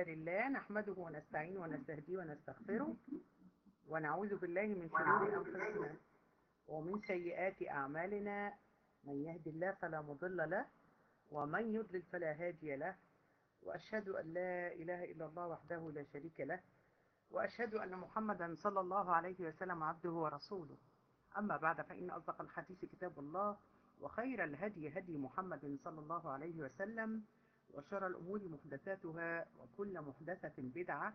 لله نحمده ونستعينه ونستهديه ونستغفره ونعوذ بالله من شرور أنفسنا ومن سيئات أعمالنا من يهد الله فلا مضل له ومن يضلل فلا هادي له وأشهد أن لا إله إلا الله وحده لا شريك له وأشهد أن محمدا صلى الله عليه وسلم عبده ورسوله أما بعد فإن أصدق الحديث كتاب الله وخير الهدي هدي محمد صلى الله عليه وسلم وشر الأمور محدثاتها وكل محدثة بدعة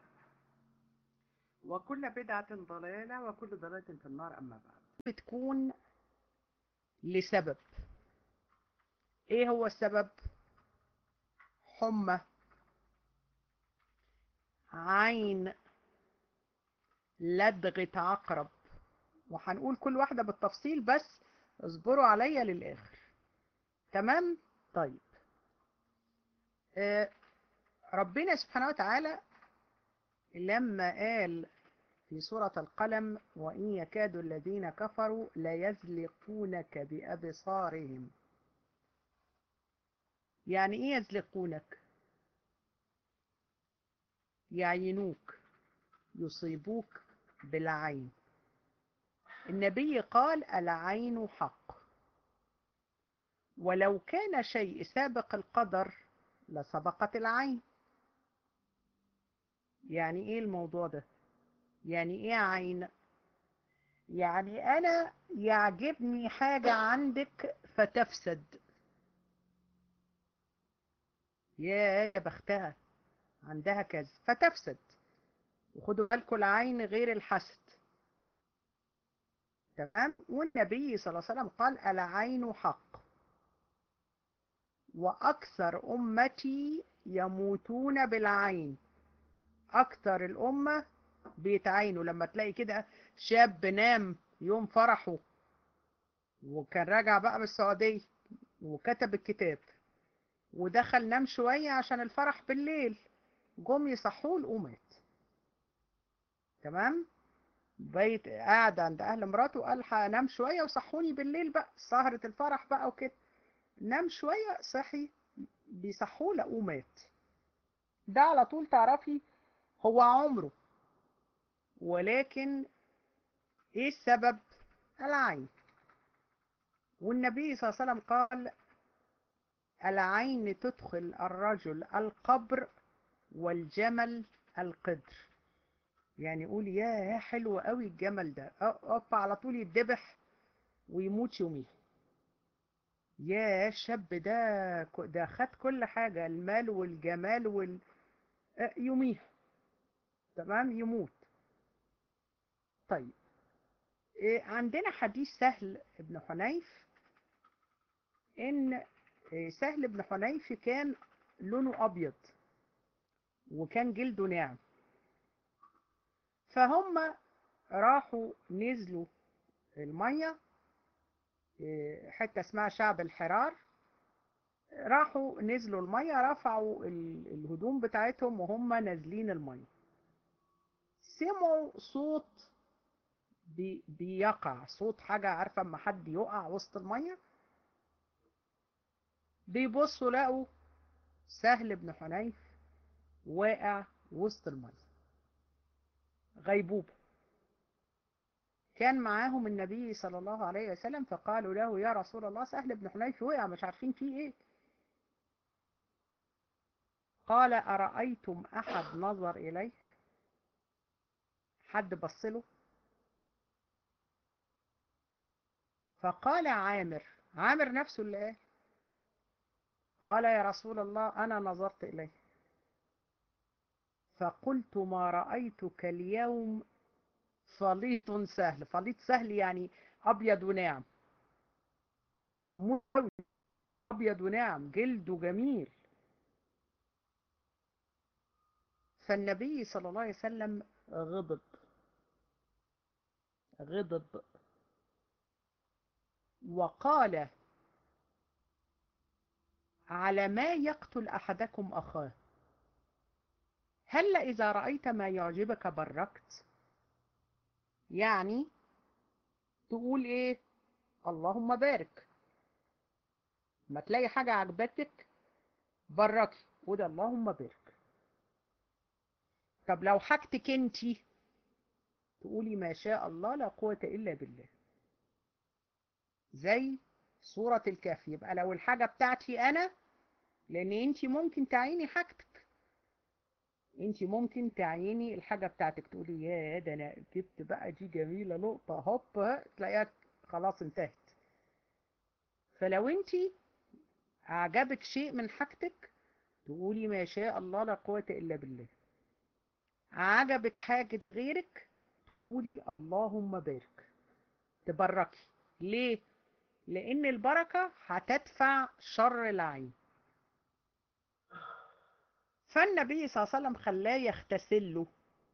وكل بدعة ضلالة وكل ضلالة في النار أما بعد بتكون لسبب إيه هو السبب؟ حمى عين لدغة عقرب وهنقول كل واحدة بالتفصيل بس اصبروا عليا للآخر تمام؟ طيب آه ربنا سبحانه وتعالى لما قال في سورة القلم وإن يكاد الذين كفروا ليزلقونك بأبصارهم يعني إيه يزلقونك يعينوك يصيبوك بالعين النبي قال العين حق ولو كان شيء سابق القدر لسبقت العين يعني ايه الموضوع ده يعني ايه عين يعني انا يعجبني حاجة عندك فتفسد يا بختها عندها كذا فتفسد وخدوا بالكم العين غير الحسد تمام والنبي صلى الله عليه وسلم قال العين حق وأكثر أمتي يموتون بالعين أكثر الأمة بيتعينوا لما تلاقي كده شاب نام يوم فرحه وكان راجع بقى من السعودية وكتب الكتاب ودخل نام شوية عشان الفرح بالليل جم يصحوه ومات تمام بيت قاعد عند أهل مراته قال هنام شوية وصحوني بالليل بقى سهرة الفرح بقى وكده نام شوية صحي بيصحوه لقوه مات ده على طول تعرفي هو عمره ولكن ايه السبب العين والنبي صلى الله عليه وسلم قال العين تدخل الرجل القبر والجمل القدر يعني يقول يا حلو قوي الجمل ده اقف على طول يتذبح ويموت يوميها يا الشاب ده ده خد كل حاجة المال والجمال وال يوميها تمام يموت طيب عندنا حديث سهل بن حنيف ان سهل بن حنيف كان لونه ابيض وكان جلده ناعم فهم راحوا نزلوا الميه حتة اسمها شعب الحرار راحوا نزلوا المية رفعوا الهدوم بتاعتهم وهم نازلين المية سمعوا صوت بي بيقع صوت حاجة عارفة اما حد يقع وسط المية بيبصوا لقوا سهل بن حنيف واقع وسط المية غيبوبة كان معاهم النبي صلى الله عليه وسلم فقالوا له يا رسول الله سهل بن حنيف وقع مش عارفين فيه ايه قال أرأيتم أحد نظر إليه حد بصله فقال عامر عامر نفسه اللي قال قال يا رسول الله أنا نظرت إليه فقلت ما رأيتك اليوم فليط سهل فليط سهل يعني أبيض وناعم أبيض وناعم جلده جميل فالنبي صلى الله عليه وسلم غضب غضب وقال على ما يقتل أحدكم أخاه هل إذا رأيت ما يعجبك بركت يعني تقول ايه اللهم بارك ما تلاقي حاجة عجبتك بركي وده اللهم بارك طب لو حاجتك انتي تقولي ما شاء الله لا قوة إلا بالله زي سورة الكهف يبقى لو الحاجة بتاعتي أنا لأن انتي ممكن تعيني حاجتك انتي ممكن تعيني الحاجة بتاعتك تقولي يا ده أنا جبت بقى دي جميلة لقطة هوب تلاقيها خلاص انتهت فلو انتي أعجبك شيء من حاجتك تقولي ما شاء الله لا قوة إلا بالله عجبك حاجة غيرك تقولي اللهم بارك تبركي ليه؟ لأن البركة هتدفع شر العين فالنبي صلى الله عليه وسلم خلاه يغتسل له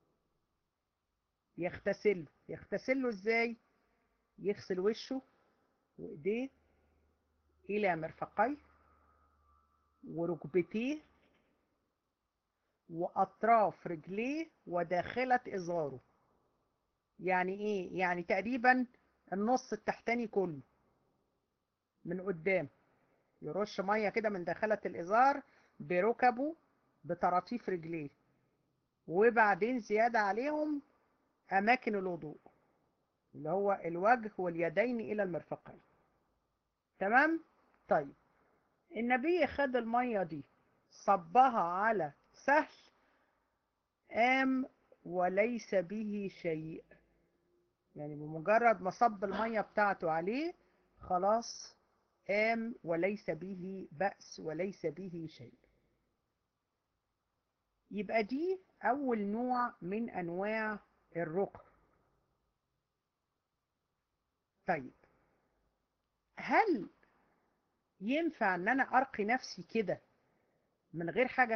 يغتسل له يغتسل له ازاي؟ يغسل وشه وايديه إلى مرفقيه وركبتيه وأطراف رجليه وداخلة إزاره يعني إيه؟ يعني تقريبا النص التحتاني كله من قدام يرش مية كده من داخلة الإزار بركبه بطراطيف رجليه وبعدين زيادة عليهم أماكن الوضوء اللي هو الوجه واليدين إلى المرفقين تمام؟ طيب النبي خد المية دي صبها على سهل قام وليس به شيء يعني بمجرد ما صب المية بتاعته عليه خلاص قام وليس به بأس وليس به شيء يبقى دي أول نوع من أنواع الرقى طيب هل ينفع ان انا ارقي نفسي كده من غير حاجة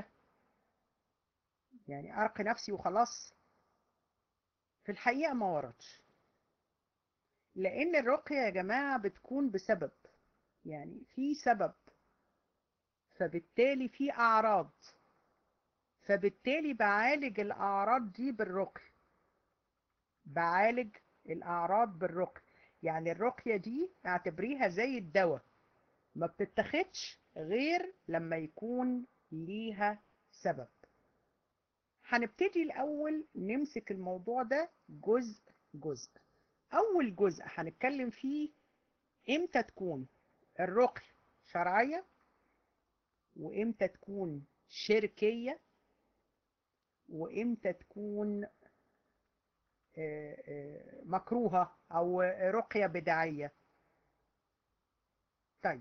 يعني ارقي نفسي وخلاص في الحقيقة ما وردش لان الرقية يا جماعة بتكون بسبب يعني في سبب فبالتالي في اعراض فبالتالي بعالج الاعراض دي بالرقي بعالج الاعراض بالرقي يعني الرقية دي اعتبريها زي الدواء ما بتتخدش غير لما يكون ليها سبب هنبتدي الأول نمسك الموضوع ده جزء جزء أول جزء هنتكلم فيه إمتى تكون الرقي شرعية وإمتى تكون شركية وإمتى تكون مكروهة أو رقية بدعية طيب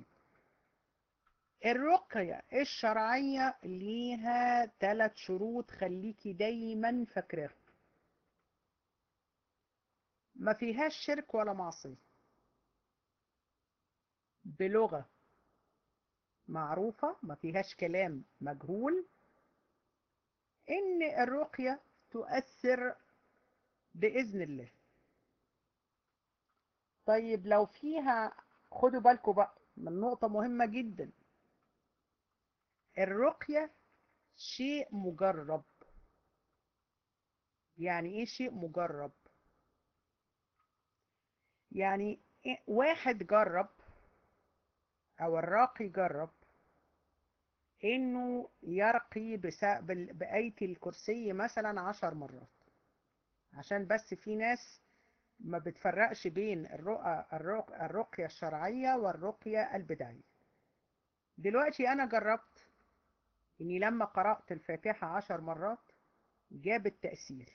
الرقية الشرعية ليها ثلاث شروط خليكي دايما فاكراها ما فيهاش شرك ولا معصية بلغة معروفة ما فيهاش كلام مجهول ان الرقية تؤثر بإذن الله طيب لو فيها خدوا بالكم بقى من نقطة مهمة جدا الرقية شيء مجرب يعني ايه شيء مجرب يعني واحد جرب او الراقي جرب انه يرقي بآية الكرسي مثلا عشر مرات عشان بس في ناس ما بتفرقش بين الرقى الرق الرقية الشرعية والرقية البدعية دلوقتي انا جربت اني لما قرأت الفاتحة عشر مرات جاب التأثير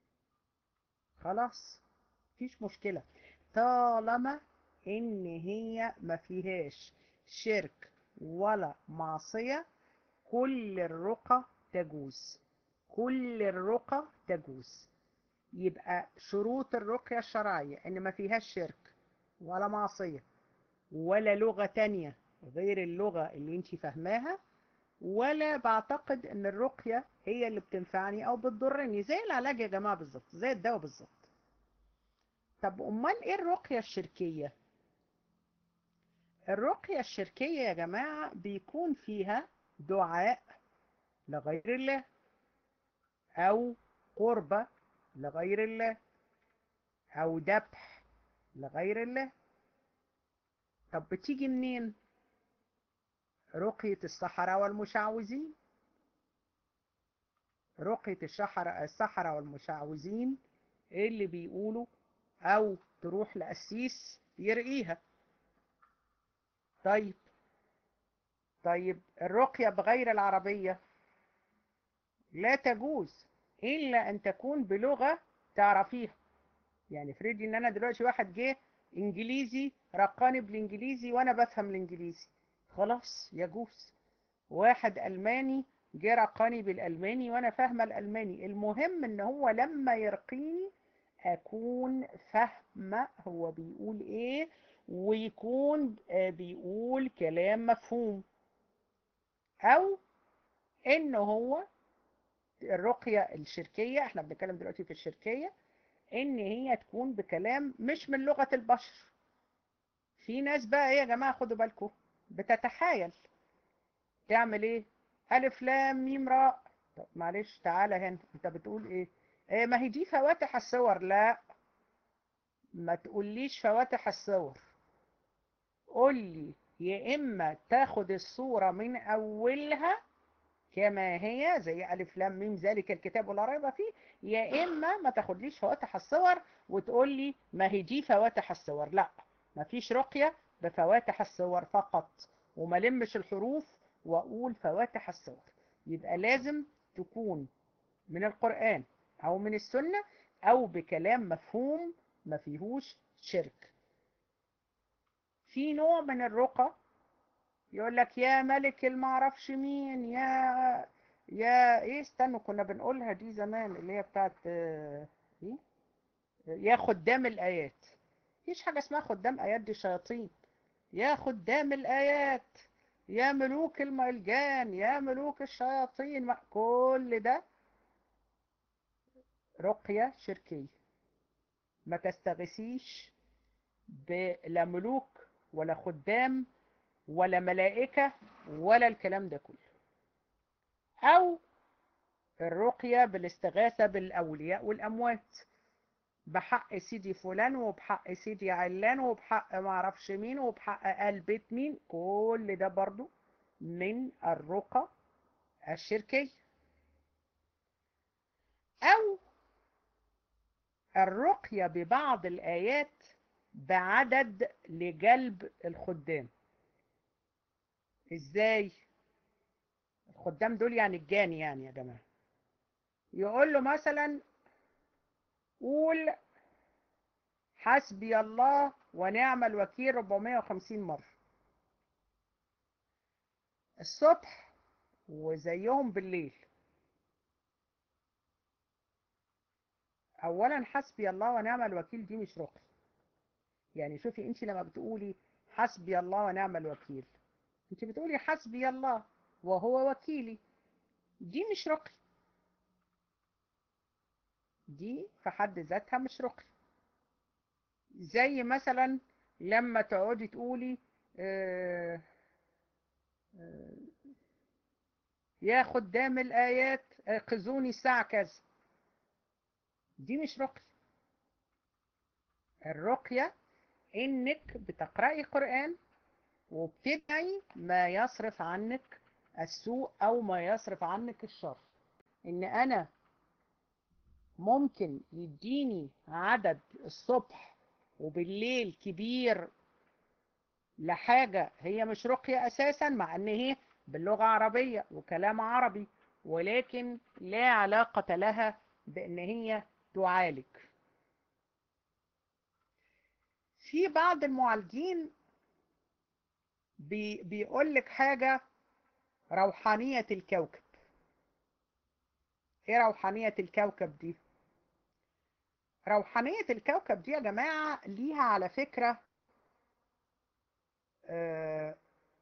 خلاص مفيش مشكلة طالما ان هي ما فيهاش شرك ولا معصية كل الرقى تجوز كل الرقى تجوز يبقى شروط الرقية الشرعية ان ما فيهاش شرك ولا معصية ولا لغة تانية غير اللغة اللي انت فاهماها ولا بعتقد ان الرقية هي اللي بتنفعني او بتضرني زي العلاج يا جماعة بالظبط زي الدواء بالظبط طب امال ايه الرقية الشركية الرقية الشركية يا جماعة بيكون فيها دعاء لغير الله او قربة لغير الله او ذبح لغير الله طب بتيجي منين رقية السحرة والمشعوذين رقية الشحرة السحرة والمشعوذين اللي بيقولوا او تروح لقسيس يرقيها طيب طيب الرقية بغير العربية لا تجوز إلا أن تكون بلغة تعرفيها يعني افرضي إن أنا دلوقتي واحد جه إنجليزي رقاني بالإنجليزي وأنا بفهم الإنجليزي خلاص يجوز واحد ألماني جه رقاني بالألماني وأنا فاهمة الألماني المهم إن هو لما يرقيني أكون فاهمة هو بيقول إيه ويكون بيقول كلام مفهوم أو إن هو الرقية الشركية احنا بنتكلم دلوقتي في الشركية ان هي تكون بكلام مش من لغة البشر في ناس بقى ايه يا جماعة خدوا بالكم بتتحايل تعمل ايه الف لام ميم راء طب معلش تعالى هنا انت بتقول ايه ايه ما هي دي فواتح الصور لا ما تقوليش فواتح الصور قول لي يا اما تاخد الصورة من اولها كما هي زي ألف لام ميم ذلك الكتاب ولا ريب فيه يا إما ما تاخدليش فواتح الصور وتقول لي ما هي دي فواتح الصور لا ما فيش رقية بفواتح الصور فقط وما لمش الحروف وأقول فواتح الصور يبقى لازم تكون من القرآن أو من السنة أو بكلام مفهوم ما فيهوش شرك في نوع من الرقى يقول لك يا ملك المعرفش مين يا يا ايه استنوا كنا بنقولها دي زمان اللي هي بتاعت ايه يا خدام الايات مفيش حاجه اسمها خدام ايات دي شياطين يا خدام الايات يا ملوك الملجان يا ملوك الشياطين كل ده رقية شركية ما تستغيثيش بلا ملوك ولا خدام ولا ملائكة ولا الكلام ده كله أو الرقية بالاستغاثة بالأولياء والأموات بحق سيدي فلان وبحق سيدي علان وبحق معرفش مين وبحق آل بيت مين كل ده برضو من الرقى الشركية أو الرقية ببعض الآيات بعدد لجلب الخدام ازاي الخدام دول يعني الجاني يعني يا جماعة يقول له مثلا قول حسبي الله ونعم الوكيل 450 مرة الصبح وزيهم بالليل اولا حسبي الله ونعم الوكيل دي مش رقي يعني شوفي انت لما بتقولي حسبي الله ونعم الوكيل انت بتقولي حسبي الله وهو وكيلي دي مش رقي دي في حد ذاتها مش رقي زي مثلا لما تقعدي تقولي آه آه يا خدام الآيات ايقظوني الساعة كذا دي مش رقي الرقية انك بتقرأي قرآن وبتدعي ما يصرف عنك السوء او ما يصرف عنك الشر ان انا ممكن يديني عدد الصبح وبالليل كبير لحاجة هي مش رقية اساسا مع ان هي باللغة عربية وكلام عربي ولكن لا علاقة لها بان هي تعالج في بعض المعالجين بي بيقول لك حاجة روحانية الكوكب ايه روحانية الكوكب دي روحانية الكوكب دي يا جماعة ليها على فكرة آه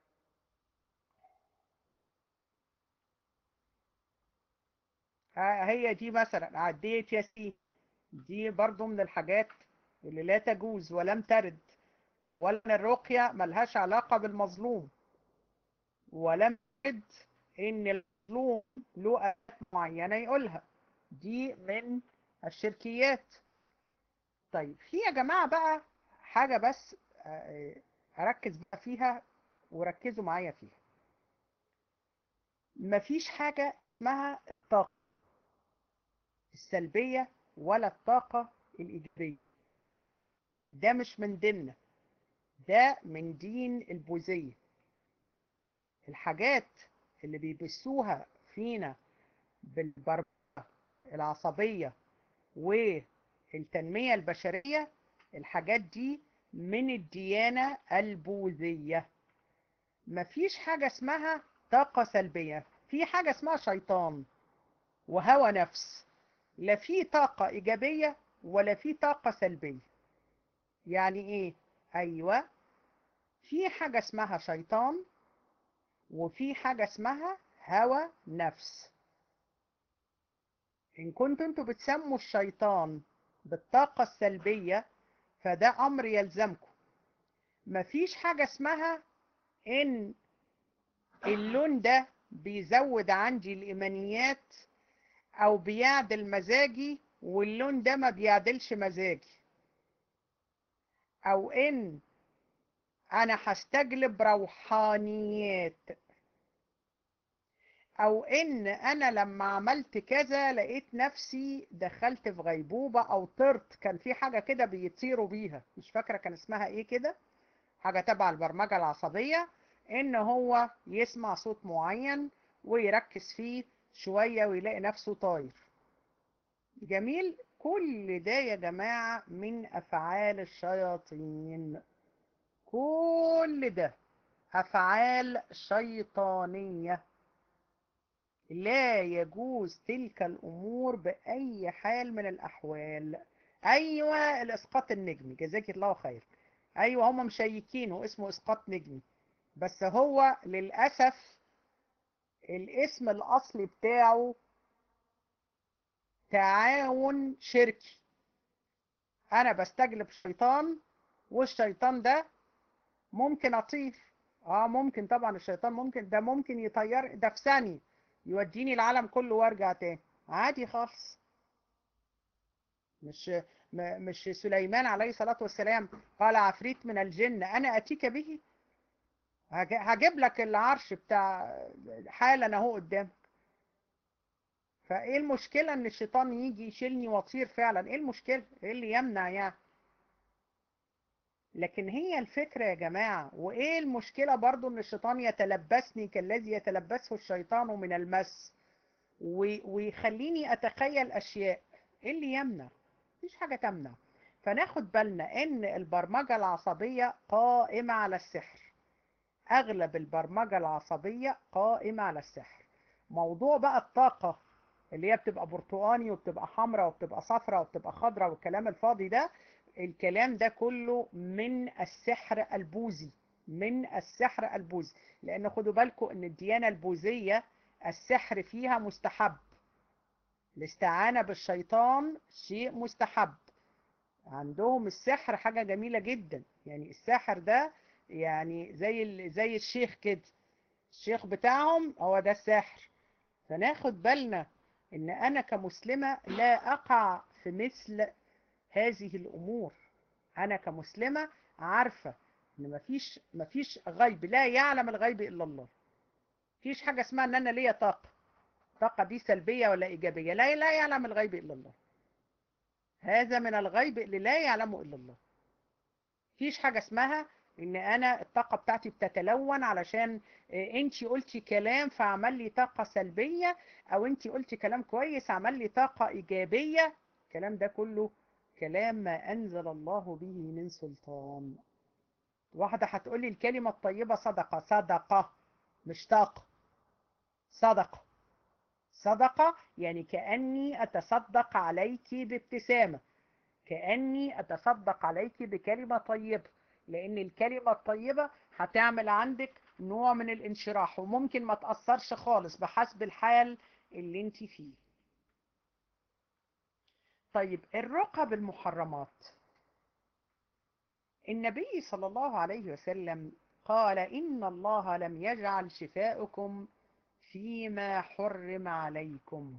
هي دي مثلا عديت ياسين دي برضو من الحاجات اللي لا تجوز ولم ترد ولا الرقية ملهاش علاقة بالمظلوم ولم ترد ان المظلوم له آيات معينة يقولها دي من الشركيات طيب في يا جماعة بقى حاجة بس أركز بقى فيها وركزوا معايا فيها مفيش حاجة اسمها الطاقة السلبية ولا الطاقة الإيجابية ده مش من ديننا ده من دين البوذية الحاجات اللي بيبثوها فينا بالبرمجة العصبية والتنمية البشرية الحاجات دي من الديانة البوذية مفيش حاجة اسمها طاقة سلبية في حاجة اسمها شيطان وهوى نفس لا في طاقة إيجابية ولا في طاقة سلبية يعني إيه؟ أيوة في حاجة اسمها شيطان وفي حاجة اسمها هوى نفس إن كنتوا انتوا بتسموا الشيطان بالطاقة السلبية فده أمر يلزمكم مفيش حاجة اسمها إن اللون ده بيزود عندي الإيمانيات أو بيعدل مزاجي واللون ده ما بيعدلش مزاجي أو إن أنا هستجلب روحانيات أو إن أنا لما عملت كذا لقيت نفسي دخلت في غيبوبة أو طرت كان في حاجة كده بيطيروا بيها مش فاكرة كان اسمها إيه كده حاجة تبع البرمجة العصبية إن هو يسمع صوت معين ويركز فيه شوية ويلاقي نفسه طاير جميل كل ده يا جماعة من أفعال الشياطين كل ده أفعال شيطانية لا يجوز تلك الأمور بأي حال من الأحوال أيوة الإسقاط النجمي جزاك الله خير أيوة هم مشيكينه اسمه إسقاط نجمي بس هو للأسف الاسم الأصلي بتاعه تعاون شركي أنا بستجلب شيطان والشيطان ده ممكن أطير اه ممكن طبعا الشيطان ممكن ده ممكن يطير ده في ثانية يوديني العالم كله وارجع تاني عادي خالص مش مش سليمان عليه الصلاة والسلام قال عفريت من الجن أنا أتيك به هجيب لك العرش بتاع حالا اهو قدامك فايه المشكلة ان الشيطان يجي يشيلني واطير فعلا ايه المشكلة ايه اللي يمنع يعني لكن هي الفكرة يا جماعة وايه المشكلة برضو ان الشيطان يتلبسني كالذي يتلبسه الشيطان من المس ويخليني اتخيل اشياء ايه اللي يمنع مفيش حاجة تمنع فناخد بالنا ان البرمجة العصبية قائمة على السحر اغلب البرمجة العصبية قائمة على السحر موضوع بقى الطاقة اللي هي بتبقى برتقاني وبتبقى حمراء وبتبقى صفراء وبتبقى خضراء والكلام الفاضي ده الكلام ده كله من السحر البوذي من السحر البوذي لان خدوا بالكم ان الديانة البوذية السحر فيها مستحب الاستعانة بالشيطان شيء مستحب عندهم السحر حاجة جميلة جدا يعني السحر ده يعني زي زي الشيخ كده الشيخ بتاعهم هو ده السحر فناخد بالنا ان انا كمسلمة لا اقع في مثل هذه الامور انا كمسلمة عارفة ان مفيش مفيش غيب لا يعلم الغيب الا الله مفيش حاجة اسمها ان انا ليا طاقة الطاقة دي سلبية ولا ايجابية لا لا يعلم الغيب الا الله هذا من الغيب اللي لا يعلمه الا الله مفيش حاجة اسمها ان انا الطاقة بتاعتي بتتلون علشان انتي قلتي كلام فعمل لي طاقة سلبية او انتي قلتي كلام كويس عمل لي طاقة ايجابية الكلام ده كله كلام ما انزل الله به من سلطان واحدة هتقولي الكلمة الطيبة صدقة صدقة مش طاقة صدقة صدقة يعني كأني أتصدق عليك بابتسامة كأني أتصدق عليك بكلمة طيبة لأن الكلمة الطيبة هتعمل عندك نوع من الانشراح وممكن ما تأثرش خالص بحسب الحال اللي انت فيه طيب الرقى بالمحرمات النبي صلى الله عليه وسلم قال إن الله لم يجعل شفاءكم فيما حرم عليكم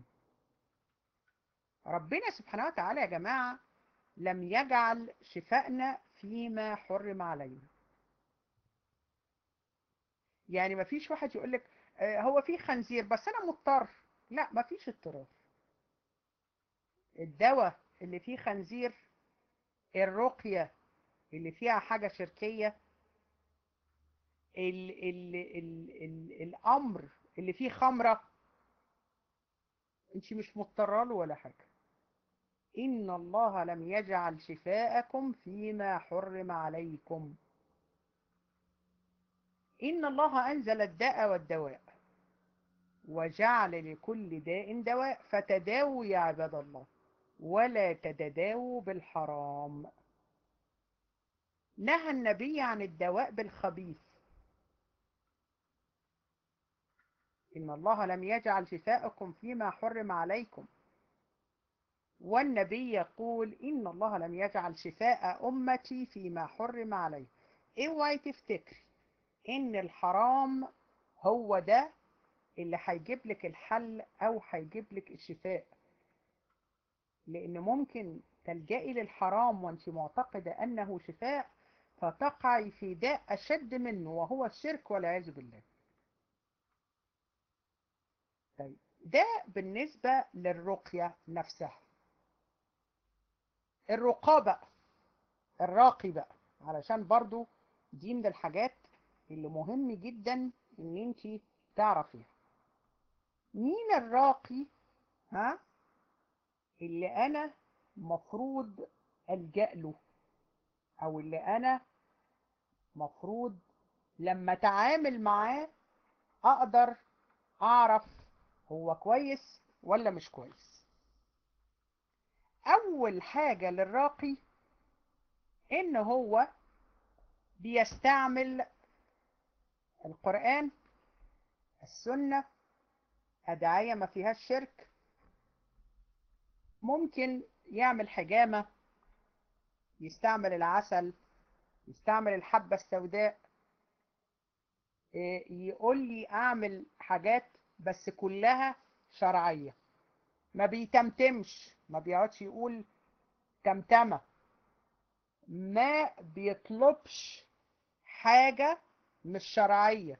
ربنا سبحانه وتعالى يا جماعة لم يجعل شفائنا فيما حرم علينا يعني ما فيش واحد يقول لك هو في خنزير بس انا مضطر لا ما فيش اضطرار الدواء اللي فيه خنزير الرقية اللي فيها حاجة شركية ال ال ال ال الأمر اللي فيه خمرة انت مش مضطرة له ولا حاجة إن الله لم يجعل شفاءكم فيما حرم عليكم إن الله أنزل الداء والدواء وجعل لكل داء دواء فتداووا يا عباد الله ولا تتداووا بالحرام نهى النبي عن الدواء بالخبيث إن الله لم يجعل شفاءكم فيما حرم عليكم والنبي يقول إن الله لم يجعل شفاء أمتي فيما حرم عليه اوعي تفتكري إن الحرام هو ده اللي هيجيب لك الحل أو هيجيب لك الشفاء لأن ممكن تلجئي للحرام وأنت معتقدة أنه شفاء فتقعي في داء أشد منه وهو الشرك والعياذ بالله طيب ده بالنسبة للرقية نفسها الرقاة بقى الراقي بقى علشان برضو دي من الحاجات اللي مهم جدا ان انت تعرفيها مين الراقي ها اللي انا مفروض الجأ له او اللي انا مفروض لما اتعامل معاه اقدر اعرف هو كويس ولا مش كويس اول حاجة للراقي ان هو بيستعمل القرآن السنة أدعية ما فيهاش شرك ممكن يعمل حجامة يستعمل العسل يستعمل الحبة السوداء يقول لي أعمل حاجات بس كلها شرعية ما بيتمتمش ما بيقعدش يقول تمتمة ما بيطلبش حاجة مش شرعية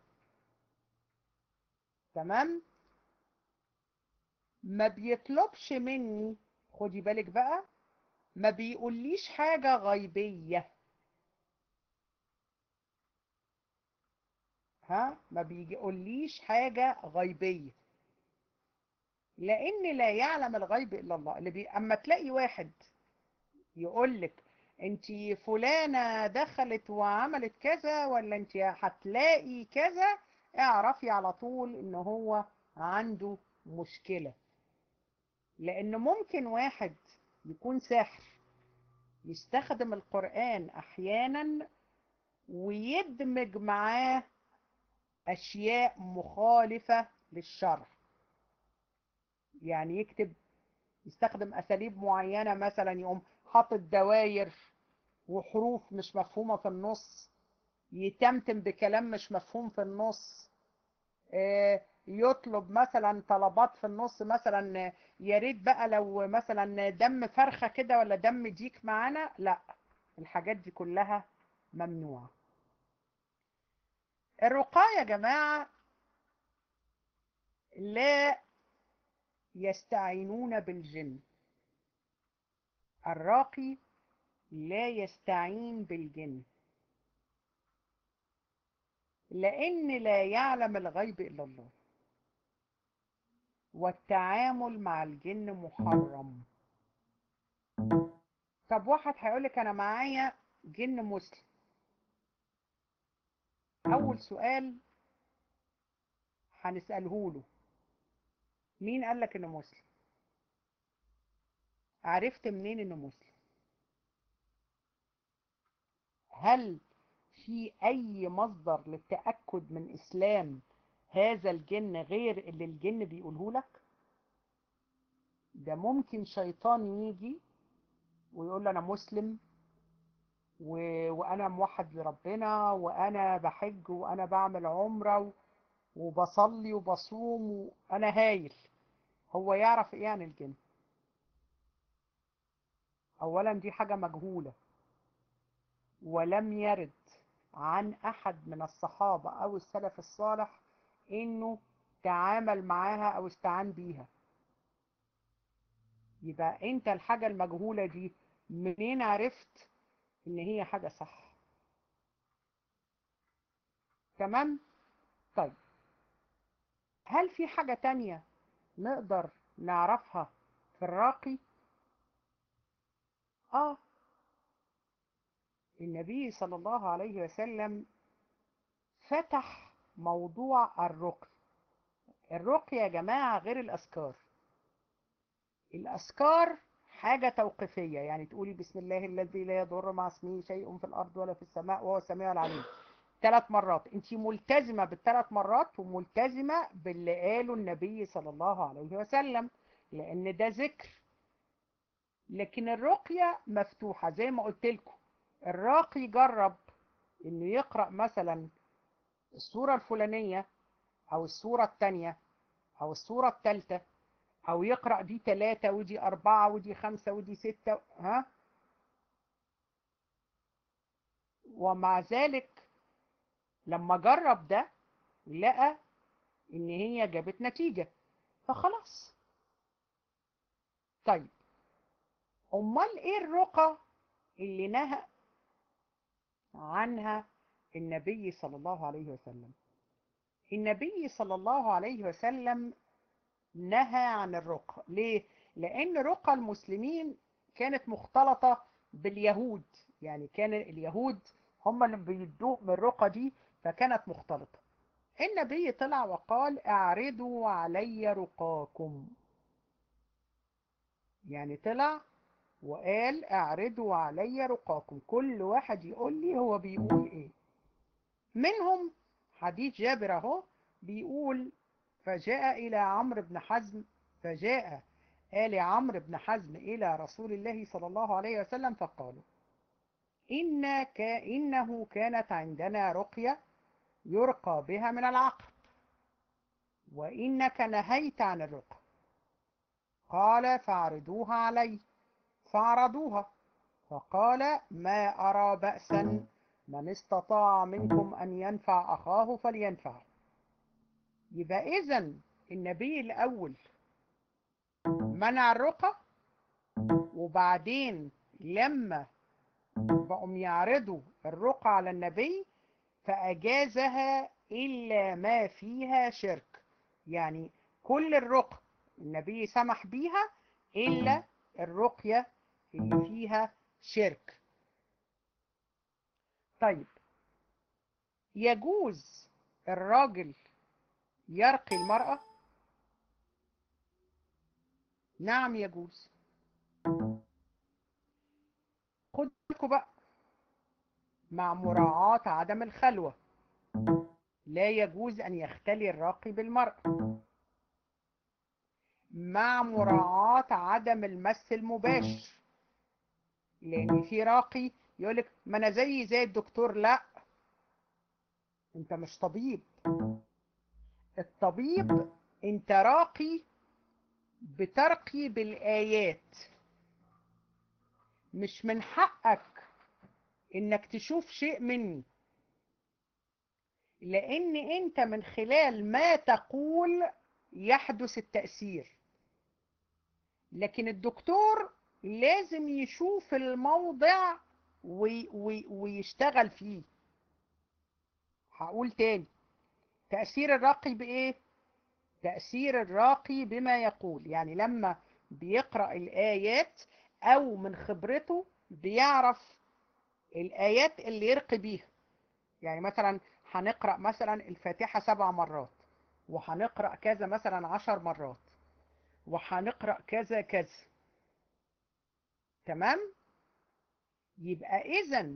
تمام ما بيطلبش مني خدي بالك بقى ما بيقوليش حاجة غيبية ها ما بيقوليش حاجة غيبية لأن لا يعلم الغيب إلا الله اللي بي... أما تلاقي واحد يقولك انت فلانة دخلت وعملت كذا ولا انت هتلاقي كذا اعرفي على طول ان هو عنده مشكلة لان ممكن واحد يكون ساحر يستخدم القرآن احيانا ويدمج معاه اشياء مخالفة للشرع يعني يكتب يستخدم اساليب معينة مثلا يقوم حاطط دواير وحروف مش مفهومة في النص يتمتم بكلام مش مفهوم في النص يطلب مثلا طلبات في النص مثلا يا ريت بقى لو مثلا دم فرخة كده ولا دم ديك معانا لا الحاجات دي كلها ممنوعة الرقاة يا جماعة لا يستعينون بالجن الراقي لا يستعين بالجن لأن لا يعلم الغيب إلا الله والتعامل مع الجن محرم طب واحد هيقولك أنا معايا جن مسلم أول سؤال هنسأله له مين قالك إنه مسلم عرفت منين إنه مسلم هل في أي مصدر للتأكد من إسلام هذا الجن غير اللي الجن بيقوله لك ده ممكن شيطان يجي ويقول له أنا مسلم و... وأنا موحد لربنا وأنا بحج وأنا بعمل عمرة و... وبصلي وبصوم وأنا هايل هو يعرف إيه عن الجن أولا دي حاجة مجهولة ولم يرد عن أحد من الصحابة أو السلف الصالح إنه تعامل معاها أو استعان بيها يبقى انت الحاجة المجهولة دي منين عرفت ان هي حاجة صح تمام طيب هل في حاجة تانية نقدر نعرفها في الراقي اه النبي صلى الله عليه وسلم فتح موضوع الرقي الرقي يا جماعة غير الأذكار الأذكار حاجة توقيفية يعني تقولي بسم الله الذي لا يضر مع اسمه شيء في الأرض ولا في السماء وهو السميع العليم ثلاث مرات انت ملتزمة بالثلاث مرات وملتزمة باللي قاله النبي صلى الله عليه وسلم لأن ده ذكر لكن الرقية مفتوحة زي ما قلت لكم الراقي جرب انه يقرأ مثلا السورة الفلانية او السورة الثانية او السورة الثالثة او يقرأ دي ثلاثة ودي اربعة ودي خمسة ودي ستة ها ومع ذلك لما جرب ده لقى ان هي جابت نتيجة فخلاص طيب امال ايه الرقى اللي نهى عنها النبي صلى الله عليه وسلم النبي صلى الله عليه وسلم نهى عن الرقى ليه لان رقى المسلمين كانت مختلطة باليهود يعني كان اليهود هم اللي بيدوه من الرقى دي فكانت مختلطة النبي طلع وقال اعرضوا علي رقاكم يعني طلع وقال اعرضوا علي رقاكم كل واحد يقول لي هو بيقول ايه منهم حديث جابر اهو بيقول فجاء الى عمرو بن حزم فجاء آل عمرو بن حزم إلى رسول الله صلى الله عليه وسلم فقالوا إن ك... إنه كانت عندنا رقية يرقى بها من العقل وإنك نهيت عن الرقى قال فاعرضوها علي فعرضوها فقال ما أرى بأسا من استطاع منكم أن ينفع أخاه فلينفع يبقى إذن النبي الأول منع الرقى وبعدين لما بقوا يعرضوا الرقى على النبي فأجازها إلا ما فيها شرك يعني كل الرقى النبي سمح بيها إلا الرقية اللي فيها شرك طيب يجوز الراجل يرقي المرأة نعم يجوز خد بالكوا بقى مع مراعاة عدم الخلوة لا يجوز أن يختلي الراقي بالمرأة مع مراعاة عدم المس المباشر لأن في راقي يقولك ما أنا زي زي الدكتور لا أنت مش طبيب الطبيب أنت راقي بترقي بالآيات مش من حقك انك تشوف شيء مني لان انت من خلال ما تقول يحدث التأثير لكن الدكتور لازم يشوف الموضع وي وي ويشتغل فيه هقول تاني تأثير الراقي بإيه؟ تأثير الراقي بما يقول يعني لما بيقرأ الآيات أو من خبرته بيعرف الآيات اللي يرقي بيها يعني مثلا هنقرأ مثلا الفاتحة سبع مرات وهنقرأ كذا مثلا عشر مرات وهنقرأ كذا كذا تمام يبقى إذا ال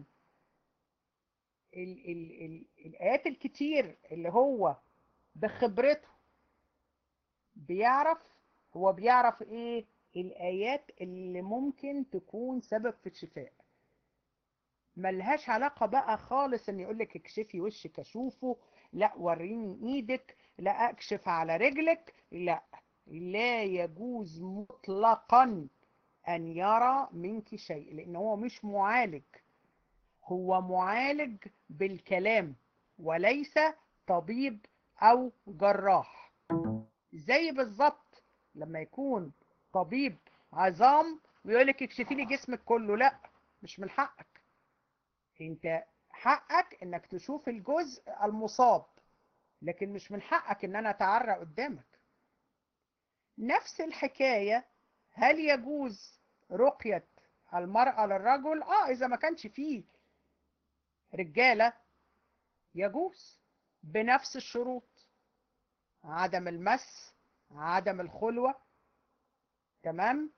ال ال الآيات الكتير اللي هو بخبرته بيعرف هو بيعرف ايه الآيات اللي ممكن تكون سبب في الشفاء ملهاش علاقة بقى خالص ان يقولك اكشفي وشك اشوفه لا وريني ايدك لا اكشف على رجلك لا لا يجوز مطلقا ان يرى منك شيء لان هو مش معالج هو معالج بالكلام وليس طبيب او جراح زي بالظبط لما يكون طبيب عظام ويقولك اكشفي لي جسمك كله لا مش من حقك انت حقك انك تشوف الجزء المصاب لكن مش من حقك ان انا اتعرى قدامك نفس الحكاية هل يجوز رقية المرأة للرجل اه اذا ما كانش فيه رجالة يجوز بنفس الشروط عدم المس عدم الخلوة تمام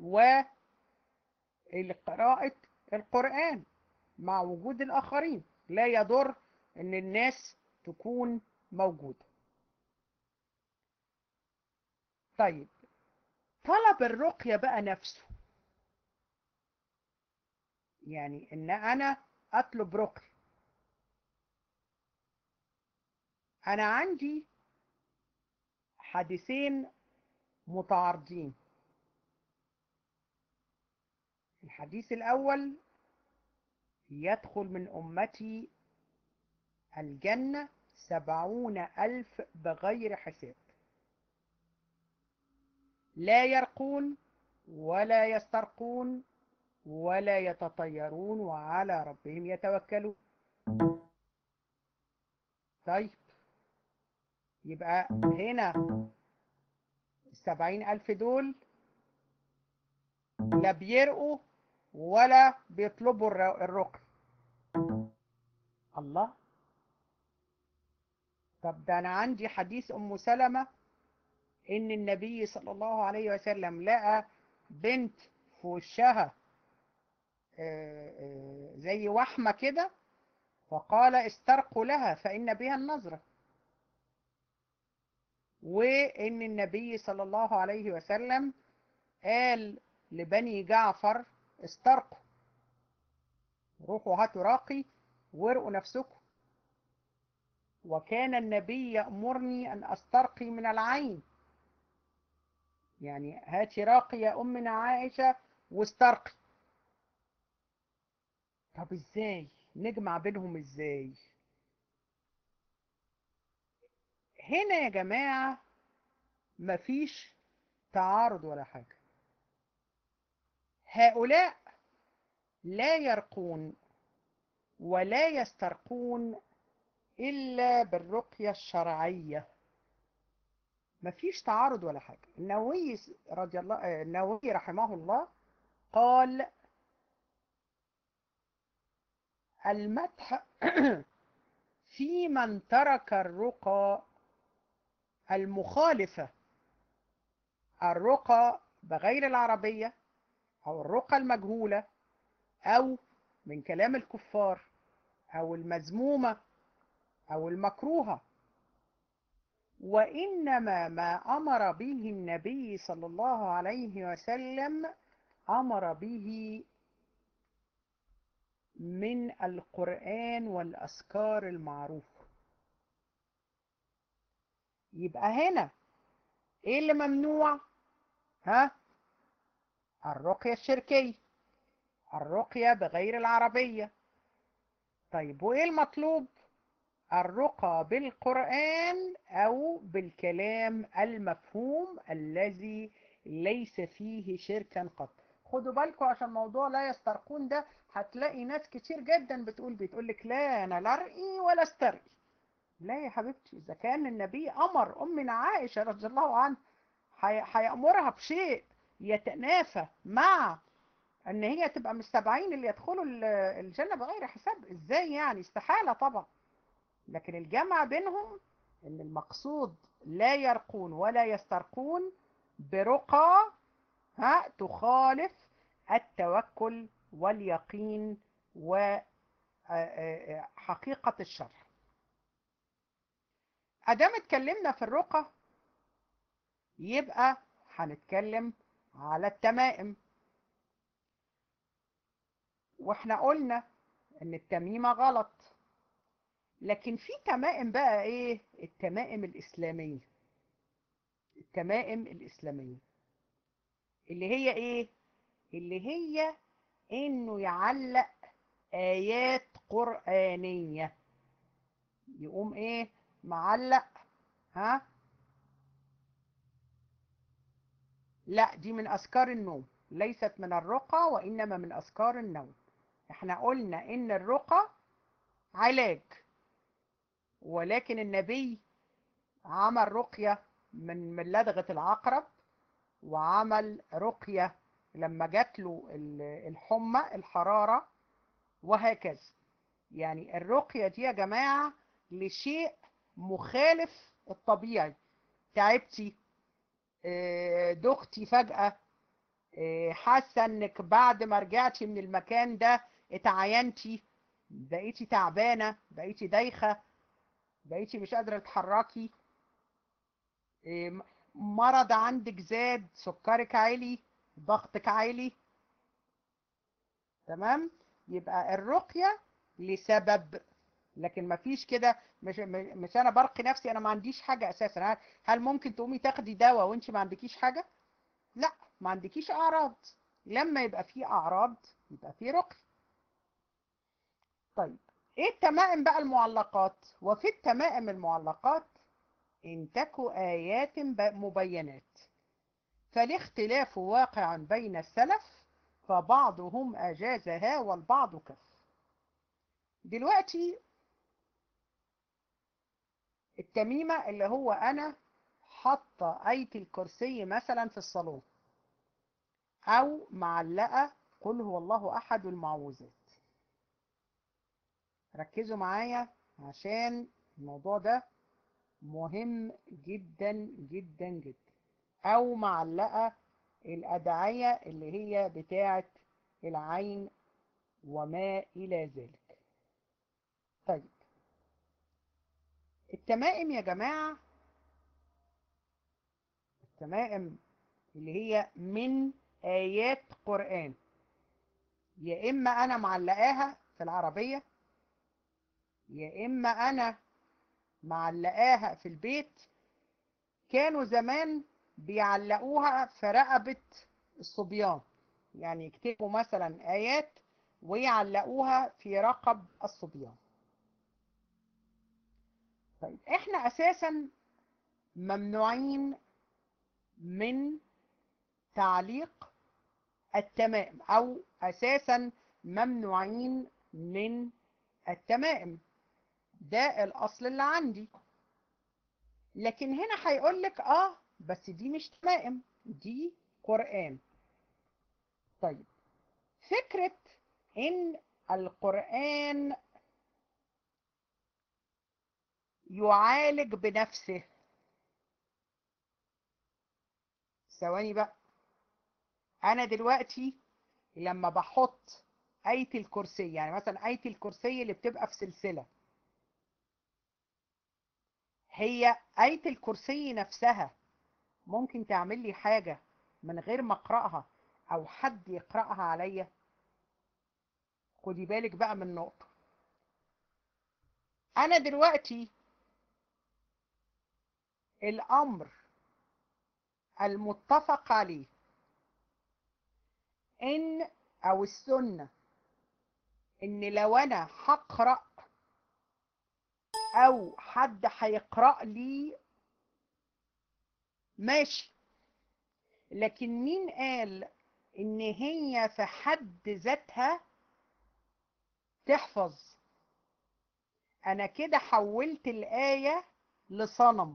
وقراءة القرآن مع وجود الآخرين لا يضر ان الناس تكون موجودة طيب طلب الرقية بقى نفسه يعني ان انا اطلب رقي انا عندي حديثين متعارضين الحديث الاول يدخل من امتي الجنة سبعون ألف بغير حساب لا يرقون ولا يسترقون ولا يتطيرون وعلى ربهم يتوكلون طيب يبقى هنا السبعين ألف دول لا بيرقوا ولا بيطلبوا الرقي الله طب ده أنا عندي حديث أم سلمة إن النبي صلى الله عليه وسلم لقى بنت في وشها زي وحمة كده فقال استرقوا لها فإن بها النظرة وإن النبي صلى الله عليه وسلم قال لبني جعفر استرقوا روحوا هاتوا راقي وارقوا نفسكم وكان النبي يأمرني أن أسترقي من العين يعني هاتي راقي يا أمنا عائشة واسترقي طب ازاي نجمع بينهم ازاي هنا يا جماعة مفيش تعارض ولا حاجة هؤلاء لا يرقون ولا يسترقون إلا بالرقية الشرعية مفيش تعارض ولا حاجة النووي رضي الله النووي رحمه الله قال المدح في من ترك الرقى المخالفة الرقى بغير العربية أو الرقى المجهولة أو من كلام الكفار أو المذمومة أو المكروهة وإنما ما أمر به النبي صلى الله عليه وسلم أمر به من القرآن والأذكار المعروفة يبقى هنا ايه اللي ممنوع ها الرقية الشركية الرقية بغير العربية طيب وايه المطلوب الرقى بالقرآن او بالكلام المفهوم الذي ليس فيه شركا قط خدوا بالكم عشان موضوع لا يسترقون ده هتلاقي ناس كتير جدا بتقول بتقول لك لا انا لا ارقي ولا استرقي لا يا حبيبتي اذا كان النبي امر امنا عائشه رضي الله عنها هيامرها بشيء يتنافى مع ان هي تبقى من السبعين اللي يدخلوا الجنه بغير حساب ازاي يعني استحاله طبعا لكن الجمع بينهم ان المقصود لا يرقون ولا يسترقون برقى ها تخالف التوكل واليقين وحقيقة الشرع أدام اتكلمنا في الرقى يبقى هنتكلم على التمائم واحنا قلنا ان التميمة غلط لكن في تمائم بقى ايه التمائم الإسلامية التمائم الإسلامية اللي هي ايه اللي هي انه يعلق ايات قرآنية يقوم ايه معلق ها لا دي من اذكار النوم ليست من الرقى وإنما من أذكار النوم احنا قلنا إن الرقى علاج ولكن النبي عمل رقية من من لدغة العقرب وعمل رقية لما جات له ال- الحمى الحرارة وهكذا يعني الرقية دي يا جماعة لشيء مخالف الطبيعي تعبتي آه، دختي فجأة آه، حاسة انك بعد ما رجعتي من المكان ده اتعينتي بقيتي تعبانة بقيتي دايخة بقيتي مش قادرة تتحركي آه، م- مرض عندك زاد سكرك عالي ضغطك عالي تمام يبقى الرقية لسبب لكن ما فيش كده مش م- مش انا برقي نفسي انا ما عنديش حاجة اساسا هل- هل ممكن تقومي تاخدي دواء وانت ما عندكيش حاجة لا ما عندكيش اعراض لما يبقى في اعراض يبقى في رقي طيب ايه التمائم بقى المعلقات وفي التمائم المعلقات ان تكو ايات ب- مبينات فالاختلاف واقع بين السلف فبعضهم اجازها والبعض كف دلوقتي التميمة اللي هو انا حاطة آية الكرسي مثلا في الصالون او معلقة قل هو الله احد والمعوذات ركزوا معايا عشان الموضوع ده مهم جدا جدا جدا او معلقة الادعية اللي هي بتاعة العين وما الى ذلك طيب التمائم يا جماعة التمائم اللي هي من آيات قرآن يا إما أنا معلقاها في العربية يا إما أنا معلقاها في البيت كانوا زمان بيعلقوها في رقبة الصبيان يعني يكتبوا مثلا آيات ويعلقوها في رقب الصبيان طيب احنا اساسا ممنوعين من تعليق التمائم او اساسا ممنوعين من التمائم ده الاصل اللي عندي لكن هنا هيقول لك اه بس دي مش تمائم دي قرآن طيب فكرة ان القرآن يعالج بنفسه ثواني بقى انا دلوقتي لما بحط آية الكرسي يعني مثلا آية الكرسي اللي بتبقى في سلسلة هي آية الكرسي نفسها ممكن تعمل لي حاجة من غير ما اقرأها او حد يقرأها عليا خدي بالك بقى من نقطة انا دلوقتي الامر المتفق عليه ان او السنة ان لو انا هقرأ او حد هيقرأ لي ماشي لكن مين قال ان هي في حد ذاتها تحفظ انا كده حولت الآية لصنم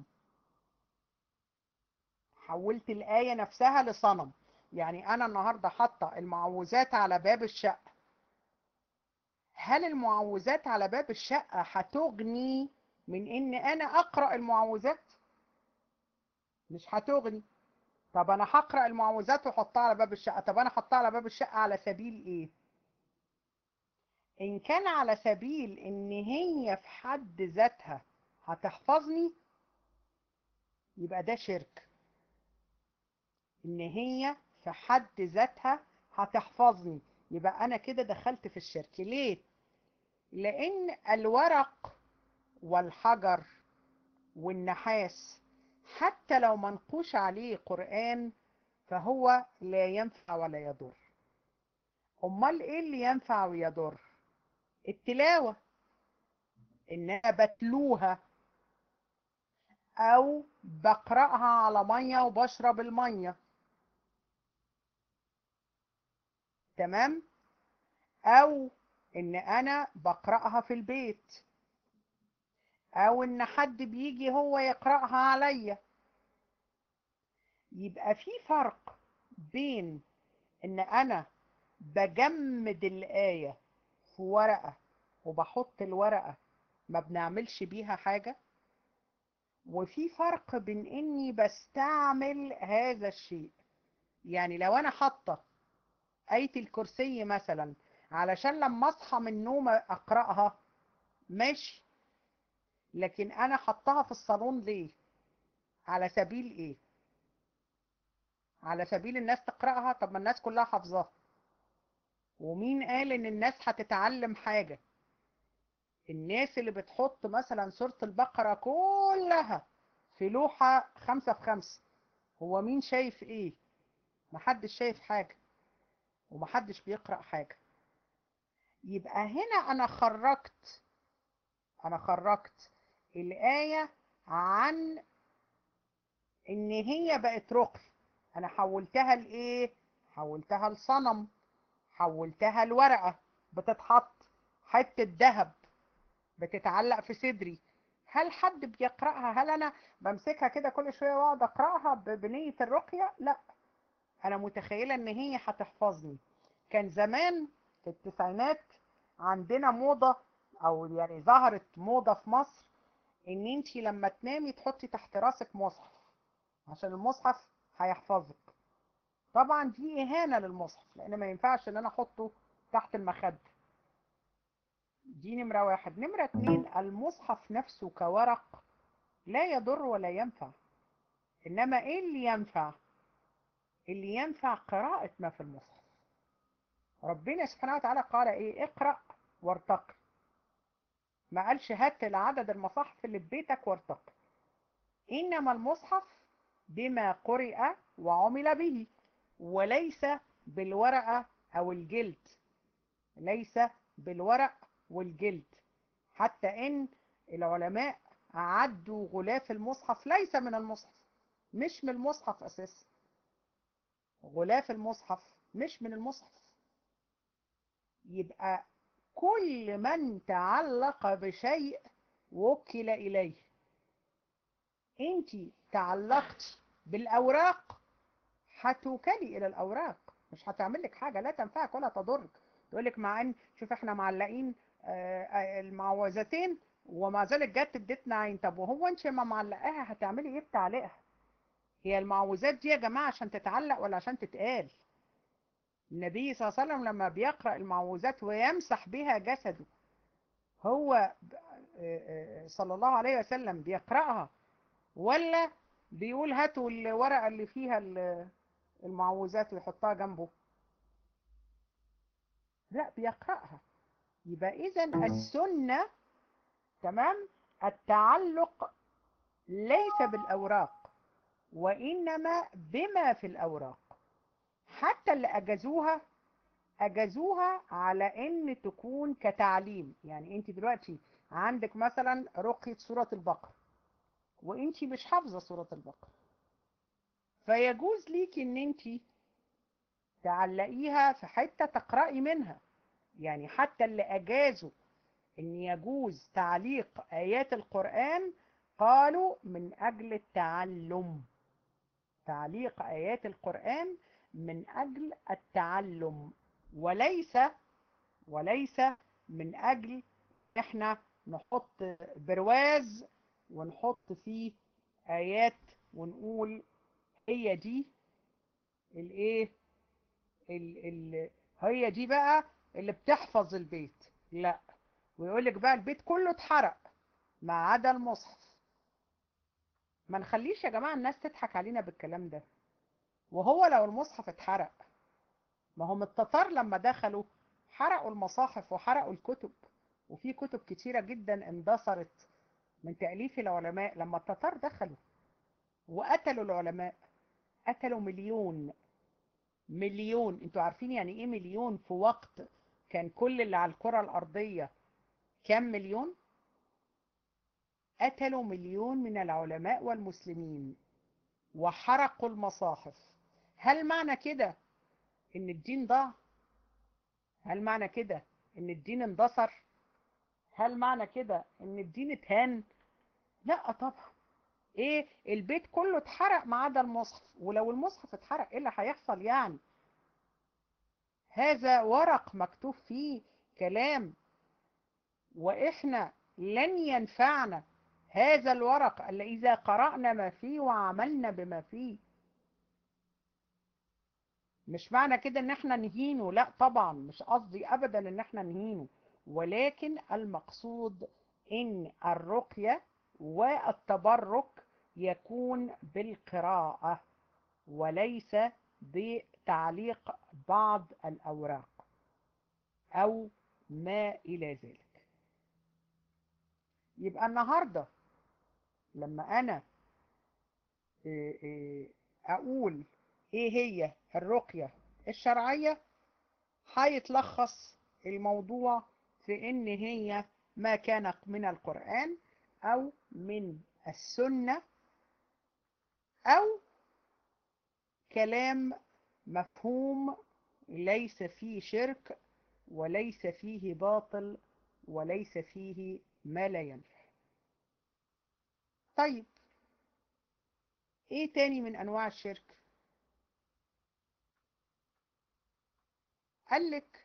حولت الآية نفسها لصنم يعني انا النهاردة حاطة المعوذات على باب الشقة هل المعوذات على باب الشقة هتغني من ان انا اقرأ المعوذات مش هتغني طب انا هقرأ المعوذات واحطها على باب الشقة طب انا احطها على باب الشقة على سبيل ايه ان كان على سبيل ان هي في حد ذاتها هتحفظني يبقى ده شرك ان هي في حد ذاتها هتحفظني يبقى انا كده دخلت في الشرك ليه لان الورق والحجر والنحاس حتى لو منقوش عليه قرآن فهو لا ينفع ولا يضر امال ايه اللي ينفع ويضر التلاوة ان انا بتلوها او بقرأها على مية وبشرب المية تمام او ان انا بقرأها في البيت او ان حد بيجي هو يقرأها عليا يبقى في فرق بين ان انا بجمد الآية في ورقة وبحط الورقة ما بنعملش بيها حاجة وفي فرق بين اني بستعمل هذا الشيء يعني لو انا حاطه آية الكرسي مثلا علشان لما اصحى من النوم اقرأها ماشي لكن انا حطها في الصالون ليه على سبيل ايه على سبيل الناس تقرأها طب ما الناس كلها حافظاها ومين قال ان الناس هتتعلم حاجة الناس اللي بتحط مثلا سورة البقرة كلها في لوحة خمسة في خمسة هو مين شايف ايه محدش شايف حاجة ومحدش بيقرأ حاجة يبقى هنا انا خرجت انا خرجت الآية عن ان هي بقت ركن انا حولتها لايه حولتها لصنم حولتها لورقة بتتحط حتة ذهب بتتعلق في صدري هل حد بيقرأها هل انا بمسكها كده كل شوية واقعد اقرأها بنية الرقية لا انا متخيلة ان هي هتحفظني كان زمان في التسعينات عندنا موضة او يعني ظهرت موضة في مصر ان انتي لما تنامي تحطي تحت راسك مصحف عشان المصحف هيحفظك طبعا دي اهانة للمصحف لان ما ينفعش ان انا احطه تحت المخدة دي نمرة واحد نمرة اتنين المصحف نفسه كورق لا يضر ولا ينفع انما ايه اللي ينفع اللي ينفع قراءة ما في المصحف ربنا سبحانه وتعالى قال ايه اقرأ وارتقي ما قالش هات العدد المصاحف اللي في بيتك وارتقي انما المصحف بما قرئ وعمل به وليس بالورقة او الجلد ليس بالورق والجلد حتى ان العلماء عدوا غلاف المصحف ليس من المصحف مش من المصحف اساسا غلاف المصحف مش من المصحف يبقى كل من تعلق بشيء وكل إليه انت تعلقت بالأوراق هتوكلي إلى الأوراق مش هتعمل لك حاجة لا تنفعك ولا تضرك تقول لك مع ان شوف احنا معلقين المعوذتين ومع ذلك جت اديتنا عين طب وهو انت ما معلقاها هتعملي ايه بتعليقها هي المعوذات دي يا جماعة عشان تتعلق ولا عشان تتقال النبي صلى الله عليه وسلم لما بيقرأ المعوذات ويمسح بها جسده هو صلى الله عليه وسلم بيقرأها ولا بيقول هاتوا الورقة اللي فيها المعوذات ويحطها جنبه لا بيقرأها يبقى إذا السنة تمام التعلق ليس بالأوراق وإنما بما في الأوراق حتى اللي أجازوها أجازوها على إن تكون كتعليم يعني أنت دلوقتي عندك مثلا رقية سورة البقرة وأنت مش حافظة سورة البقرة فيجوز ليك إن أنت تعلقيها في حتة تقرأي منها يعني حتى اللي أجازوا إن يجوز تعليق آيات القرآن قالوا من أجل التعلم تعليق آيات القرآن من أجل التعلم وليس وليس من أجل إحنا نحط برواز ونحط فيه آيات ونقول هي دي الايه ال ال هي دي بقى اللي بتحفظ البيت لا ويقول لك بقى البيت كله اتحرق ما عدا المصحف ما نخليش يا جماعة الناس تضحك علينا بالكلام ده وهو لو المصحف اتحرق ما هم التتار لما دخلوا حرقوا المصاحف وحرقوا الكتب وفي كتب كتيرة جدا اندثرت من تأليف العلماء لما التتار دخلوا وقتلوا العلماء قتلوا مليون مليون انتوا عارفين يعني ايه مليون في وقت كان كل اللي على الكرة الأرضية كام مليون قتلوا مليون من العلماء والمسلمين وحرقوا المصاحف هل معنى كده ان الدين ضاع هل معنى كده ان الدين اندثر هل معنى كده ان الدين اتهان لا طبعا ايه البيت كله اتحرق ما عدا المصحف ولو المصحف اتحرق ايه اللي هيحصل يعني هذا ورق مكتوب فيه كلام واحنا لن ينفعنا هذا الورق الا اذا قرأنا ما فيه وعملنا بما فيه مش معنى كده ان احنا نهينه لا طبعا مش قصدي ابدا ان احنا نهينه ولكن المقصود ان الرقية والتبرك يكون بالقراءة وليس بتعليق بعض الأوراق أو ما إلى ذلك يبقى النهاردة لما أنا أقول إيه هي الرقية الشرعية هيتلخص الموضوع في إن هي ما كان من القرآن أو من السنة أو كلام مفهوم ليس فيه شرك وليس فيه باطل وليس فيه ما لا ينفع طيب ايه تاني من انواع الشرك قالك